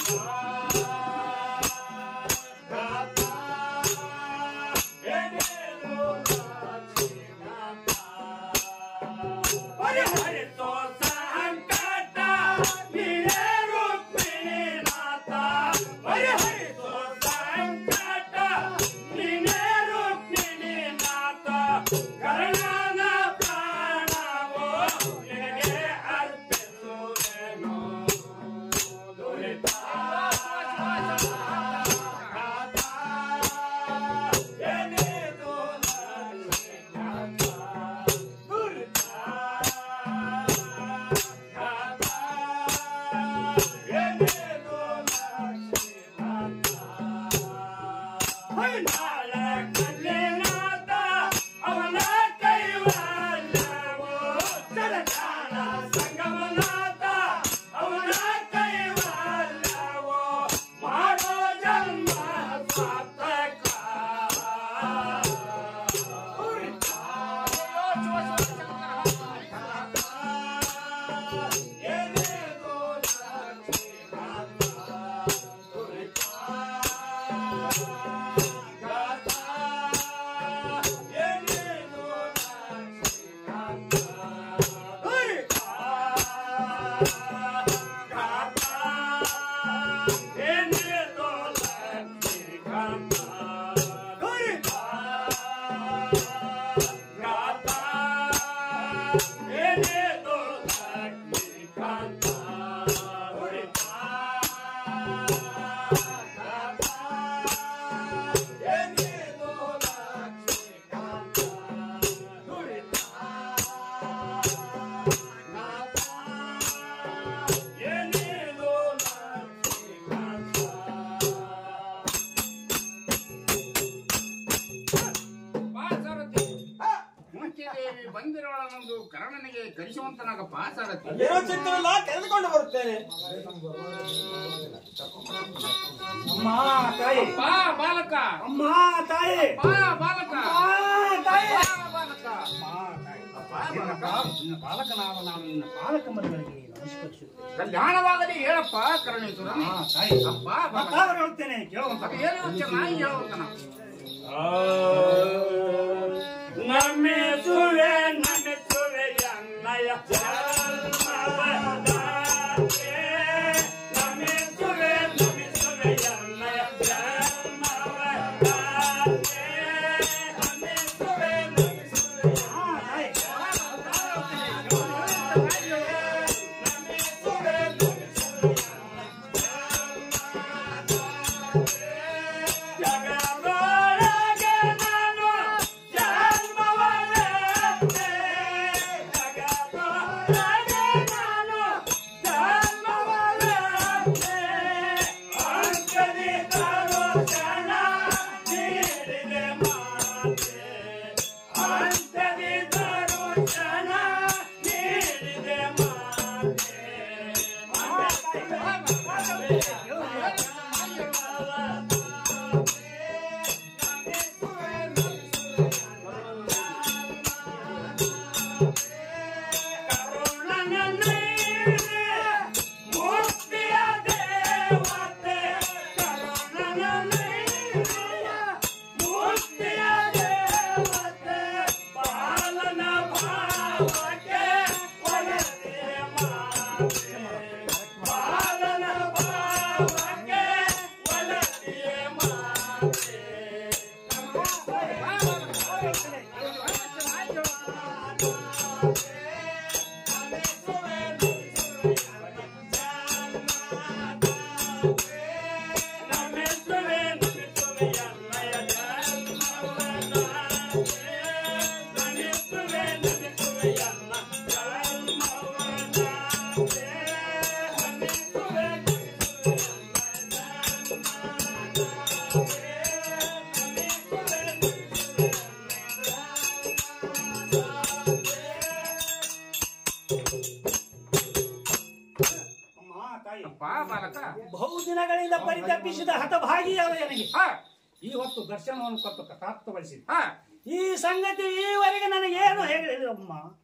ಪರಿಹರಿಸೋ ಸಂಕಟ ನೀನೇ ರುಕ್ಮಿಣಿನಾಥ ಪರಿಹರಿಸೋ ಸಂಕಟ ನೀನೇ ರುಕ್ಮಿಣಿನಾಥ ಕರ್ಣನ ಪ್ರಾಣವೋ ನಿನಗೆ ಅರ್ಪಿಸುವೆನು ದುರಿತ ಏನೇನು ದುರಿತ ಅವನ ಕೈವಲ್ಲವೋ ಜಲಜಾಲ ಸಂಗಮನಾಥ ಅವನ ಕೈವಲ್ಲವೋ ಮಾಡೋ ಜನ್ಮ ಸಾರ್ಥಕ ಪಾಸಾರಥಿ ಮುಖ್ಯದೇವಿ ಬಂದಿರೋಳನೊಂದು ಕರ್ಣನಿಗೆ ಕಲಿಸುವಂತನಾಗ ಪಾಸಾರಥಿ ಏನೋ ಚಿತ್ರವಿಲ್ಲ ತೆಗೆದುಕೊಂಡು ಬರುತ್ತೇನೆ ಅಮ್ಮ ತಾಯಿ ಬಾ ಬಾಲಕ ಅಮ್ಮ ತಾಯಿ ಬಾ ಬಾಲಕ ಅಮ್ಮ ತಾಯಿ ಬಾ ಬಾಲಕ ಅಮ್ಮ ತಾಯಿ ನಿನ್ನ ಬಾ- ನಿನ್ನ ಬಾಲಕನಾದ ನಾನು ನಿನ್ನ ಬಾಲಕ ಮರಿಗಳಿಗೆ ನಮಸ್ಕರಿಸುತ್ತೇನೆ ಕಲ್ಯಾಣವಾಗಲಿ ಹೇಳಪ್ಪ ಕರ್ಣೇಶ್ವರ ಅಮ್ಮ ತಾಯಿ ಬಾ ಬಾಲಕ ಮತ್ತಾದರೂ ಹೇಳುತ್ತೇನೆ ಕೇಳುವಂತ ಏನು ಚೆನ್ನಾಗಿ ಹೇಳುವಂತನ ನಮಿಸುವೆ ನಮಿಸುವೆ ಅನ್ನಯ ಜನ್ಮವದಾಗೆ. ನಮಿಸುವೆ ನಮಿಸುವೆ ಅನ್ನಯ ಜನ್ಮವದಾಗೆ. ನಮಿಸುವೆ ನಮಿಸುವೆ ಅಮ್ಮ ತಾಯಿ ನಮಿಸುವೆ ನಮಿಸುವೆ ಜಗದೊಳಗೆ ನಾನು ಜನ್ಮವನ್ನೆತ್ತೆ. ಜಗದೊಳಗೆ ನಾನು ಜನ್ಮವನ್ನೆತ್ತೆ. ಅಂಕದಿ ದರ್ಶನ ನೀಡಿದೆ ಮಾತೆ. ಅಂಕದಿ ದರ್ಶನ ನೀಡಿದೆ ಮಾತೆ. ಮುಕ್ತಿಯ ದೇವತೆ ಕರುಣನೀಯ ಮುಕ್ತಿಯ ದೇವತೆ ಪಾಲನ ಭಾವಕ್ಕೆ ಒಲದೆ ಮಾತೆ ಪಾಲನ ಭಾವಕ್ಕೆ ಒಲದೆ ಮಾತೆ ನಮಿಸುವೆ ನಮಿಸುವೆ ಅನ್ನಯ ಜನ್ಮವನಾಗೆ. ನಮಿಸುವೆ ನಮಿಸುವೆ ಅನ್ನ ಜನ್ಮವನಾಗೆ. ನಮಿಸುವೆ ನಮಿಸುವೆ ಅನ್ನ ಜನ್ಮವನಾಗೆ. ನಮಿಸುವೆ ನಮಿಸುವೆ ಅಮ್ಮ ತಾಯಿ ಬಾ ಬಾಲಕ ಬಹುದಿನಗಳಿಂದ ಪರಿತಪ್ಪಿಸಿದ ಹತಭಾಗಿಯಾದ ನನಗೆ ಹಾ ಈ ಹೊತ್ತು ದರ್ಶನವನ್ನು ಕೊಟ್ಟು ಕಥಾರ್ಥಗೊಳಿಸಿದೆ ಹಾ ಈ ಸಂಗತಿ ಈವರೆಗೆ ನನಗೇನು ಹೇಳಿಲ್ಲ ಅಮ್ಮ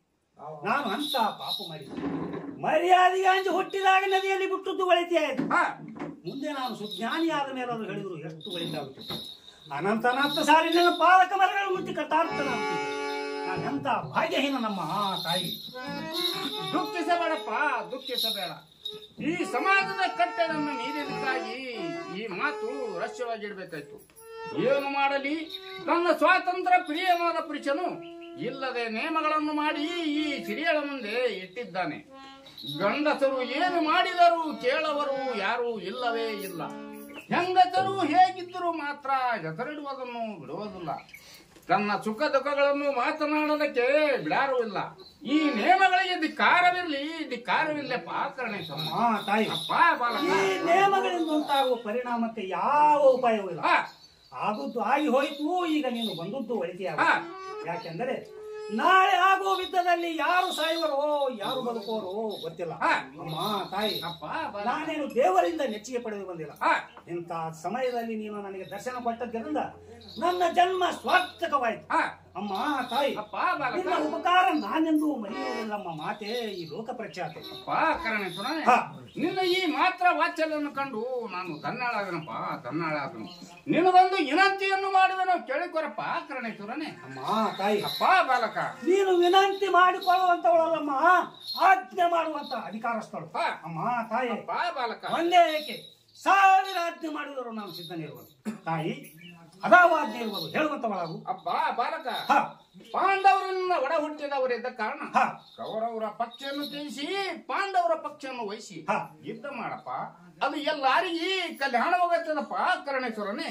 ನಾನು ಅಂತ ಪಾಪ ಮಾಡಿದ್ದೆ ಮರ್ಯಾದೆಗೆ ಅಂಜಿ ಹುಟ್ಟಿದಾಗ ನದಿಯಲ್ಲಿ ಬಿಟ್ಟದ್ದು ಒಳಿತಿ ಆಯ್ತು ಹಾ ಮುಂದೆ ನಾನು ಸುಜ್ಞಾನಿ ಆದ ಮೇಲೆ ಅದು ಹೇಳಿದ್ರು ಎಷ್ಟು ಒಳಿತಾಗುತ್ತೆ ಅನಂತ ಅನಂತ ಸಾರಿ ನನ್ನ ಪಾಲಕ ಮರಗಳು ಮುಟ್ಟಿ ಕಟ್ಟಾಡ್ತಾನಾಗ್ತಿದೆ ನಾನು ಎಂತ ಭಾಗ್ಯಹೀನ ನಮ್ಮ ಆ ತಾಯಿ ದುಃಖಿಸಬೇಡಪ್ಪ ದುಃಖಿಸಬೇಡ ಈ ಸಮಾಜದ ಕಟ್ಟಡನ್ನು ಮೀರಿದಕ್ಕಾಗಿ ಈ ಮಾತು ರಹಸ್ಯವಾಗಿಡ್ಬೇಕಾಯ್ತು ಏನು ಮಾಡಲಿ ತನ್ನ ಸ್ವಾತಂತ್ರ್ಯ ಪ್ರಿಯವಾದ ಪುರುಷನು ಇಲ್ಲದೆ ನೇಮಗಳನ್ನು ಮಾಡಿ ಈ ಸಿರಿಯಳ ಮುಂದೆ ಇಟ್ಟಿದ್ದಾನೆ ಗಂಡಸರು ಏನು ಮಾಡಿದರೂ ಕೇಳವರು ಯಾರೂ ಇಲ್ಲವೇ ಇಲ್ಲ ಹೆಂಗಸರು ಹೇಗಿದ್ದರೂ ಮಾತ್ರ ಹೆಸರಿಡುವುದನ್ನು ಬಿಡುವುದಿಲ್ಲ ತನ್ನ ಸುಖ ದುಃಖಗಳನ್ನು ಮಾತನಾಡೋದಕ್ಕೆ ಬಿಡಾರುವಿಲ್ಲ ಈ ನೇಮಗಳಿಗೆ ಧಿಕ್ಕಾರವಿರಲಿ ಧಿಕ್ಕಾರವಿಲ್ಲಪ್ಪ ಕರ್ಣೇಶ್ವರ ಆ ತಾಯಿ ಅಪ್ಪ ಬಾಲಕ ಈ ನೇಮಗಳಿಂದ ಉಂಟಾಗುವ ಪರಿಣಾಮಕ್ಕೆ ಯಾವ ಉಪಾಯವೂ ಇಲ್ಲ ಹಾ, ಆಗುದ್ದು ಆಗಿ ಹೋಯ್ತು ಈಗ ನೀನು ಬಂದದ್ದು ಒಳಿತಿಯಾಗ ಹಾ. ಯಾಕೆಂದರೆ ನಾಳೆ ಆಗುವ ಯುದ್ಧದಲ್ಲಿ ಯಾರು ಸಾಯುವರೋ ಯಾರು ಬದುಕುವರೋ ಗೊತ್ತಿಲ್ಲ ಹಾ. ಅಮ್ಮ ತಾಯಿ ಅಪ್ಪ ಬಾಲಕ ನಾನೇನು ದೇವರಿಂದ ನೆಚ್ಚಿಗೆ ಪಡೆದು ಬಂದಿಲ್ಲ ಹಾ, ಇಂಥ ಸಮಯದಲ್ಲಿ ನೀನು ನನಗೆ ದರ್ಶನ ಕೊಟ್ಟದ್ದರಿಂದ ನನ್ನ ಜನ್ಮ ಸ್ವಾರ್ಥಕವಾಯಿತು ಹಾ, ಅಮ್ಮ ತಾಯಿ ಅಪ್ಪ ಬಾಲಕ ನಿನ್ನ ಉಪಕಾರ ನಾನೆಂದು ಮರೆಯುವುದಿಲ್ಲಮ್ಮ ಮಾತೆ ಈ ಲೋಕ ಪ್ರಖ್ಯಾತೆ ಅಪ್ಪ ಕರ್ಣೇಶ್ವರನೇ ಹಾ. ನಿನ್ನ ಈ ಮಾತ್ರ ವಾತ್ಸಲ್ಯವನ್ನು ಕಂಡು ನಾನು ತನ್ನಾಳಾದನಪ್ಪ ತನ್ನಾಳಾದನು ನಿನಗೊಂದು ವಿನಂತಿಯನ್ನು ಮಾಡುವೆನು ಕೇಳಿಕೊರಪ್ಪ ಕರ್ಣೇಶ್ವರನೇ ಅಮ್ಮ ತಾಯಿ ಅಪ್ಪ ಬಾಲಕ ನೀನು ವಿನಂತಿ ಮಾಡಿಕೊಳ್ಳುವಂತವಳಲ್ಲಮ್ಮ ಆಜ್ಞೆ ಮಾಡುವಂತ ಅಧಿಕಾರಸ್ಥಳು ಹಾ. ಅಮ್ಮ ತಾಯಿ ಅಪ್ಪ ಬಾಲಕ ಒಂದೇ ಏಕೆ ಸಾವಿರ ಆಜ್ಞೆ ಮಾಡಿದರು ನಾನು ಸಿದ್ಧನಿರುವುದು ತಾಯಿ ಅದಾವ ಆಜ್ಞೆ ಇರುವುದು ಹೇಳುವಂತವಳಾಗು ಅಪ್ಪ ಬಾಲಕ ಹ ಪಾಂಡವರನ್ನ ಒಡ ಹುಟ್ಟಿದವರಿದ್ದ ಕಾರಣ ಹ ಕೌರವರ ಪಕ್ಷವನ್ನು ತ್ಯಜಿಸಿ ಪಾಂಡವರ ಪಕ್ಷವನ್ನು ವಹಿಸಿ ಹ. ಯುದ್ಧ ಮಾಡಪ್ಪ ಅದು ಎಲ್ಲಾರಿಗೆ ಕಲ್ಯಾಣವಾಗತ್ತದಪ್ಪ ಕರ್ಣೇಶ್ವರನೇ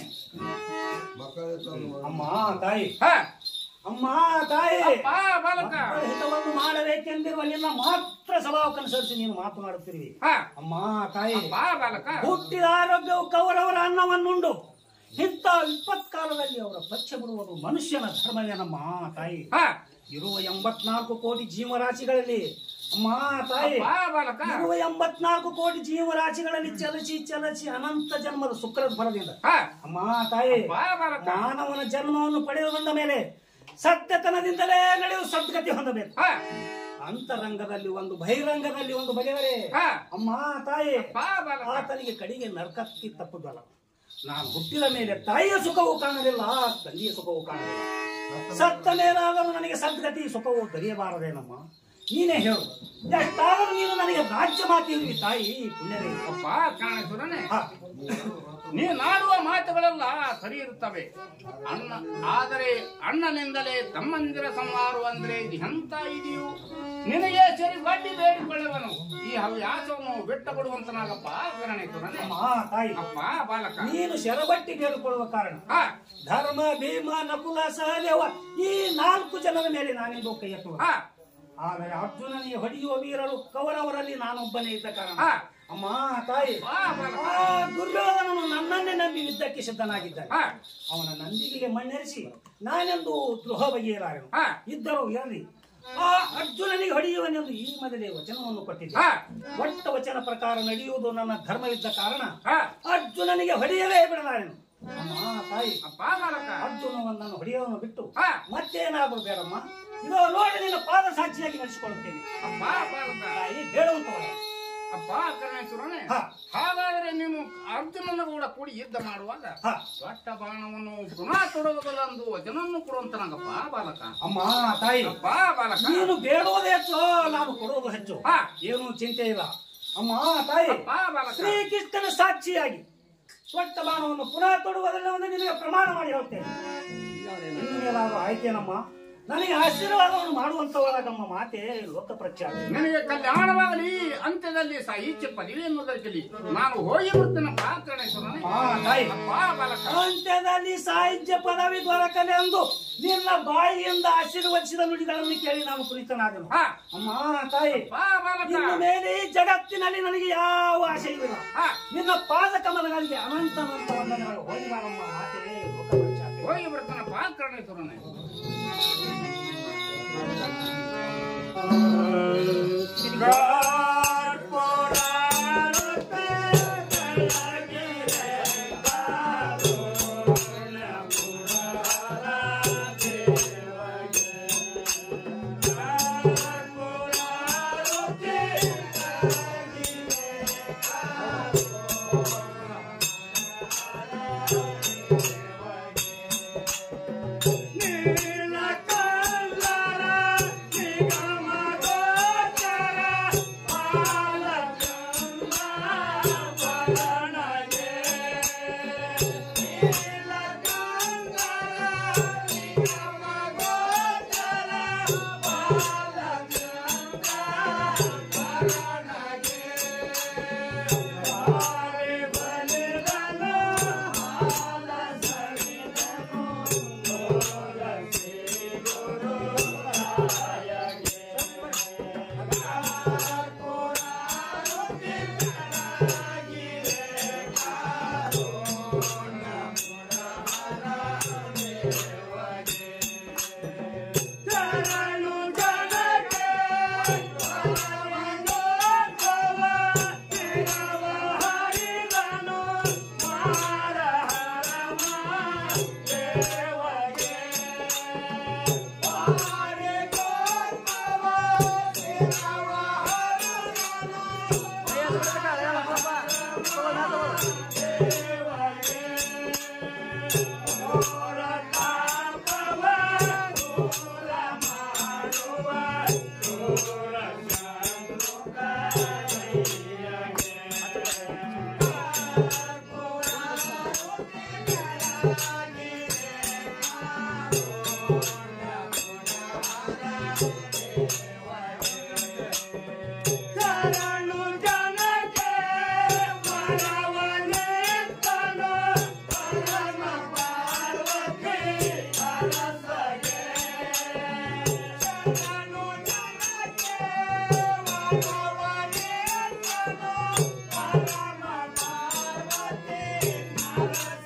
ಅಮ್ಮ ತಾಯಿ ಹ ಅಮ್ಮ ತಾಯಿ ಅಪ್ಪ ಬಾಲಕ ಮಕ್ಕಳ ಹಿತವನ್ನು ಮಾಡಬೇಕೆಂದಿರುವ ನಿನ್ನ ಮಾತ್ರ ಸಭಾವಕ್ಕನುಸರಿಸಿ ನೀನು ಮಾತನಾಡುತ್ತಿರುವಿ ಹ ಅಮ್ಮ ತಾಯಿ ಅಪ್ಪ ಬಾಲಕ ಹುಟ್ಟಿದ ಆರೋಗ್ಯವು ಕೌರವರ ಅನ್ನವನ್ನುಂಡು ಇಂಥ ವಿಪತ್ಕಾಲದಲ್ಲಿ ಅವರ ಪಕ್ಷ ಬಿಡುವುದು ಮನುಷ್ಯನ ಧರ್ಮವೇನಮ್ಮ ತಾಯಿ ಹ ಇರುವ ಎಂಬತ್ನಾಲ್ಕು ಕೋಟಿ ಜೀವರಾಶಿಗಳಲ್ಲಿ ಅಮ್ಮ ತಾಯಿ ಅಪ್ಪ ಬಾಲಕ ಇರುವ ಎಂಬತ್ನಾಲ್ಕು ಕೋಟಿ ಜೀವರಾಶಿಗಳಲ್ಲಿ ಚಲಸಿ ಚಲಸಿ ಅನಂತ ಜನ್ಮದ ಸುಕ್ರದ ಫಲದಿಂದ ಹ ಅಮ್ಮ ತಾಯಿ ಅಪ್ಪ ಬಾಲಕ ಮಾನವನ ಜನ್ಮವನ್ನು ಪಡೆದು ಬಂದ ಮೇಲೆ ಸತ್ಯತನದಿಂದಲೇ ನಡೆಯುವ ಸದ್ಗತಿ ಹೊಂದಬೇಕು ಹ ಅಂತರಂಗದಲ್ಲಿ ಒಂದು ಬಹಿರಂಗದಲ್ಲಿ ಒಂದು ಬಗೆದರೆ ಹ ಅಮ್ಮ ತಾಯಿ ಅಪ್ಪ ಬಾಲಕ ಆತನಿಗೆ ಕಡೆಗೆ ನರಕಕ್ಕೆ ತಪ್ಪುದಲ್ಲ ನಾನು ಹುಟ್ಟಿದ ಮೇಲೆ ತಾಯಿಯ ಸುಖವೂ ಕಾಣಲಿಲ್ಲ ತಂದೆಯ ಸುಖವೂ ಕಾಣಲಿಲ್ಲ ಸತ್ತ ಮೇಲಾದರೂ ನನಗೆ ಸದ್ಗತಿ ಸುಖವೂ ದೊರೆಯಬಾರದೇನಮ್ಮ ನೀನೇ ಹೇಳು ಎಷ್ಟಾದರೂ ನೀನು ನನಗೆ ರಾಜ್ಯ ಮಾತಿರುವಿ ತಾಯಿ ಪುಣ್ಯವೇ ಅಪ್ಪ ಕರ್ಣೇಶ್ವರನೇ ಹ, ನೀನಾಡುವ ಮಾತುಗಳೆಲ್ಲ ಸರಿ ಇರುತ್ತವೆ ಅಣ್ಣ ಆದರೆ ಅಣ್ಣನಿಂದಲೇ ತಮ್ಮಂದಿರ ಸಂಹಾರ ಅಂದ್ರೆ ಇದು ಎಂತ ಇದೆಯೋ ನಿನಗೆ ಸರಿ ಬಡ್ಡಿ ಬೇಡಿಕೊಳ್ಳುವನು ಈ ಹವ್ಯಾಸವನ್ನು ಬಿಟ್ಟು ಕೊಡುವಂತನಾಗಪ್ಪ ಗಣೇಶ್ವರನೇ ಅಮ್ಮ ತಾಯಿ ಅಪ್ಪ ಬಾಲಕ ನೀನು ಶರಬಟ್ಟಿ ಕೇಳಿಕೊಳ್ಳುವ ಕಾರಣ ಹ, ಧರ್ಮ ಭೀಮ ನಕುಲ ಸಹದೇವ ಈ ನಾಲ್ಕು ಜನರ ಮೇಲೆ ನಾನೆಂದು ಕೈ ಎತ್ತುವ ಹ, ಆದರೆ ಅರ್ಜುನನಿಗೆ ಹೊಡೆಯುವ ವೀರರು ಕೌರವರಲ್ಲಿ ನಾನೊಬ್ಬನೇ ಇದ್ದ ಕಾರಣ ಹ, ಅಮ್ಮ ತಾಯಿ ಅಪ್ಪ ಬಾಲಕ ಆ ದುರ್ಯೋಧನನು ನನ್ನನ್ನೇ ನಂಬಿ ಯುದ್ಧಕ್ಕೆ ಸಿದ್ಧನಾಗಿದ್ದಾನೆ ಹ, ಅವನ ನಂಬಿಕೆಗೆ ಮಣ್ಣೆರಿಸಿ ನಾನೆಂದು ದ್ರೋಹ ಬಗೆಯಲಾರೆನು ಹ, ಇದ್ದರೂ ಇರಲಿ ಆ ಅರ್ಜುನನಿಗೆ ಹೊಡೆಯುವನೆಂದು ಈ ಮೊದಲೇ ವಚನವನ್ನು ಕೊಟ್ಟಿದ್ದೆ ಹ, ಒಟ್ಟ ವಚನ ಪ್ರಕಾರ ನಡೆಯುವುದು ನನ್ನ ಧರ್ಮವಿದ್ದ ಕಾರಣ ಹ, ಅರ್ಜುನನಿಗೆ ಹೊಡೆಯಲೇ ಬಿಡಲಾರೆನು ಅಮ್ಮ ತಾಯಿ ಅಪ್ಪ ಬಾಲಕ ಅರ್ಜುನನನ್ನು ಹೊಡೆಯೋನು ಬಿಟ್ಟು ಹ, ಮತ್ತೇನಾದರೂ ಬೇಡಮ್ಮ ಇದೋ ನೋಡಿ ನಿನ್ನ ಪಾದ ಸಾಕ್ಷಿಯಾಗಿ ನಡೆಸಿಕೊಳ್ಳುತ್ತೇನೆ ಅಪ್ಪ ಬಾಲಕ ತಾಯಿ ಬೇಡುವಂತವಳ ಅಪ್ಪ ಕರ್ಣೇಶ್ವರನೇ ಹ. ಹಾಗಾದರೆ ನೀನು ಅರ್ಜುನನ ಕೂಡ ಕೂಡಿ ಯುದ್ಧ ಮಾಡುವಾಗ ಹ. ದೊಡ್ಡ ಬಾಣವನ್ನು ಪುನಃ ತೊಡಗುವುದಲ್ಲೊಂದು ವಚನವನ್ನು ಕೊಡುವಂತನಾಗಪ್ಪ ಬಾಲಕ ಅಮ್ಮ ತಾಯಿ ಅಪ್ಪ ಬಾಲಕ ನೀನು ಬೇಡುವುದು ಹೆಚ್ಚು ನಾನು ಕೊಡುವುದು ಹೆಚ್ಚು ಹ. ಏನು ಚಿಂತೆ ಇಲ್ಲ ಅಮ್ಮ ತಾಯಿ ಅಪ್ಪ ಬಾಲಕ ಶ್ರೀಕೃಷ್ಣನ ಸಾಕ್ಷಿಯಾಗಿ ಸ್ವಟ್ಟ ಬಾಣವನ್ನು ಪುನಃ ತೊಡುವುದಲ್ಲವನ್ನು ನಿನಗೆ ಪ್ರಮಾಣ ಮಾಡಿ ಹೇಳ್ತೇನೆ ಇನ್ನು ಮೇಲಾದರೂ ಆಯ್ತೇನಮ್ಮ ನನಗೆ ಆಶೀರ್ವಾದವನ್ನು ಮಾಡುವಂತವರಾಗಮ್ಮ ಮಾತೆ ಲೋಕ ಪ್ರಖ್ಯಾತ ನಿನಗೆ ಕಲ್ಯಾಣವಾಗಲಿ ಅಂತ್ಯದಲ್ಲಿ ಸಾಹಿತ್ಯ ಪದವಿಯನ್ನು ದೊರಕಲಿ ನಾನು ಹೋಗಿ ಬರ್ತೇನಪ್ಪ ಕರ್ಣೇಶ್ವರನೇ ಆ ತಾಯಿ ಅಪ್ಪ ಬಾಲಕ ಅಂತ್ಯದಲ್ಲಿ ಸಾಹಿತ್ಯ ಪದವಿ ದೊರಕಲೆ ಎಂದು ನಿನ್ನ ಬಾಯಿಯಿಂದ ಆಶೀರ್ವದಿಸಿದ ನುಡಿಗಳನ್ನು ಕೇಳಿ ನಾನು ಕುರಿತನಾದೆನು ಹ, ಅಮ್ಮ ತಾಯಿ ಅಪ್ಪ ಬಾಲಕ ಇನ್ನು ಮೇಲೆ ಈ ಜಗತ್ತಿನಲ್ಲಿ ನನಗೆ ಯಾವ ಆಶೆಯಿಲ್ಲ ಹ, ನಿನ್ನ ಪಾದ ಕಮಲಗಳಿಗೆ ಅನಂತ ಅನಂತ ವಂದನೆಗಳು ಹೋಗಿ ಬಾರಮ್ಮ ಮಾತೆ ಲೋಕ ಪ್ರಖ್ಯಾತೆ ಹೋಗಿ ಬರ್ತೇನಪ್ಪ ಕರ್ಣೇಶ್ವರನೇ ಆ ಪಾರ್ವತಿ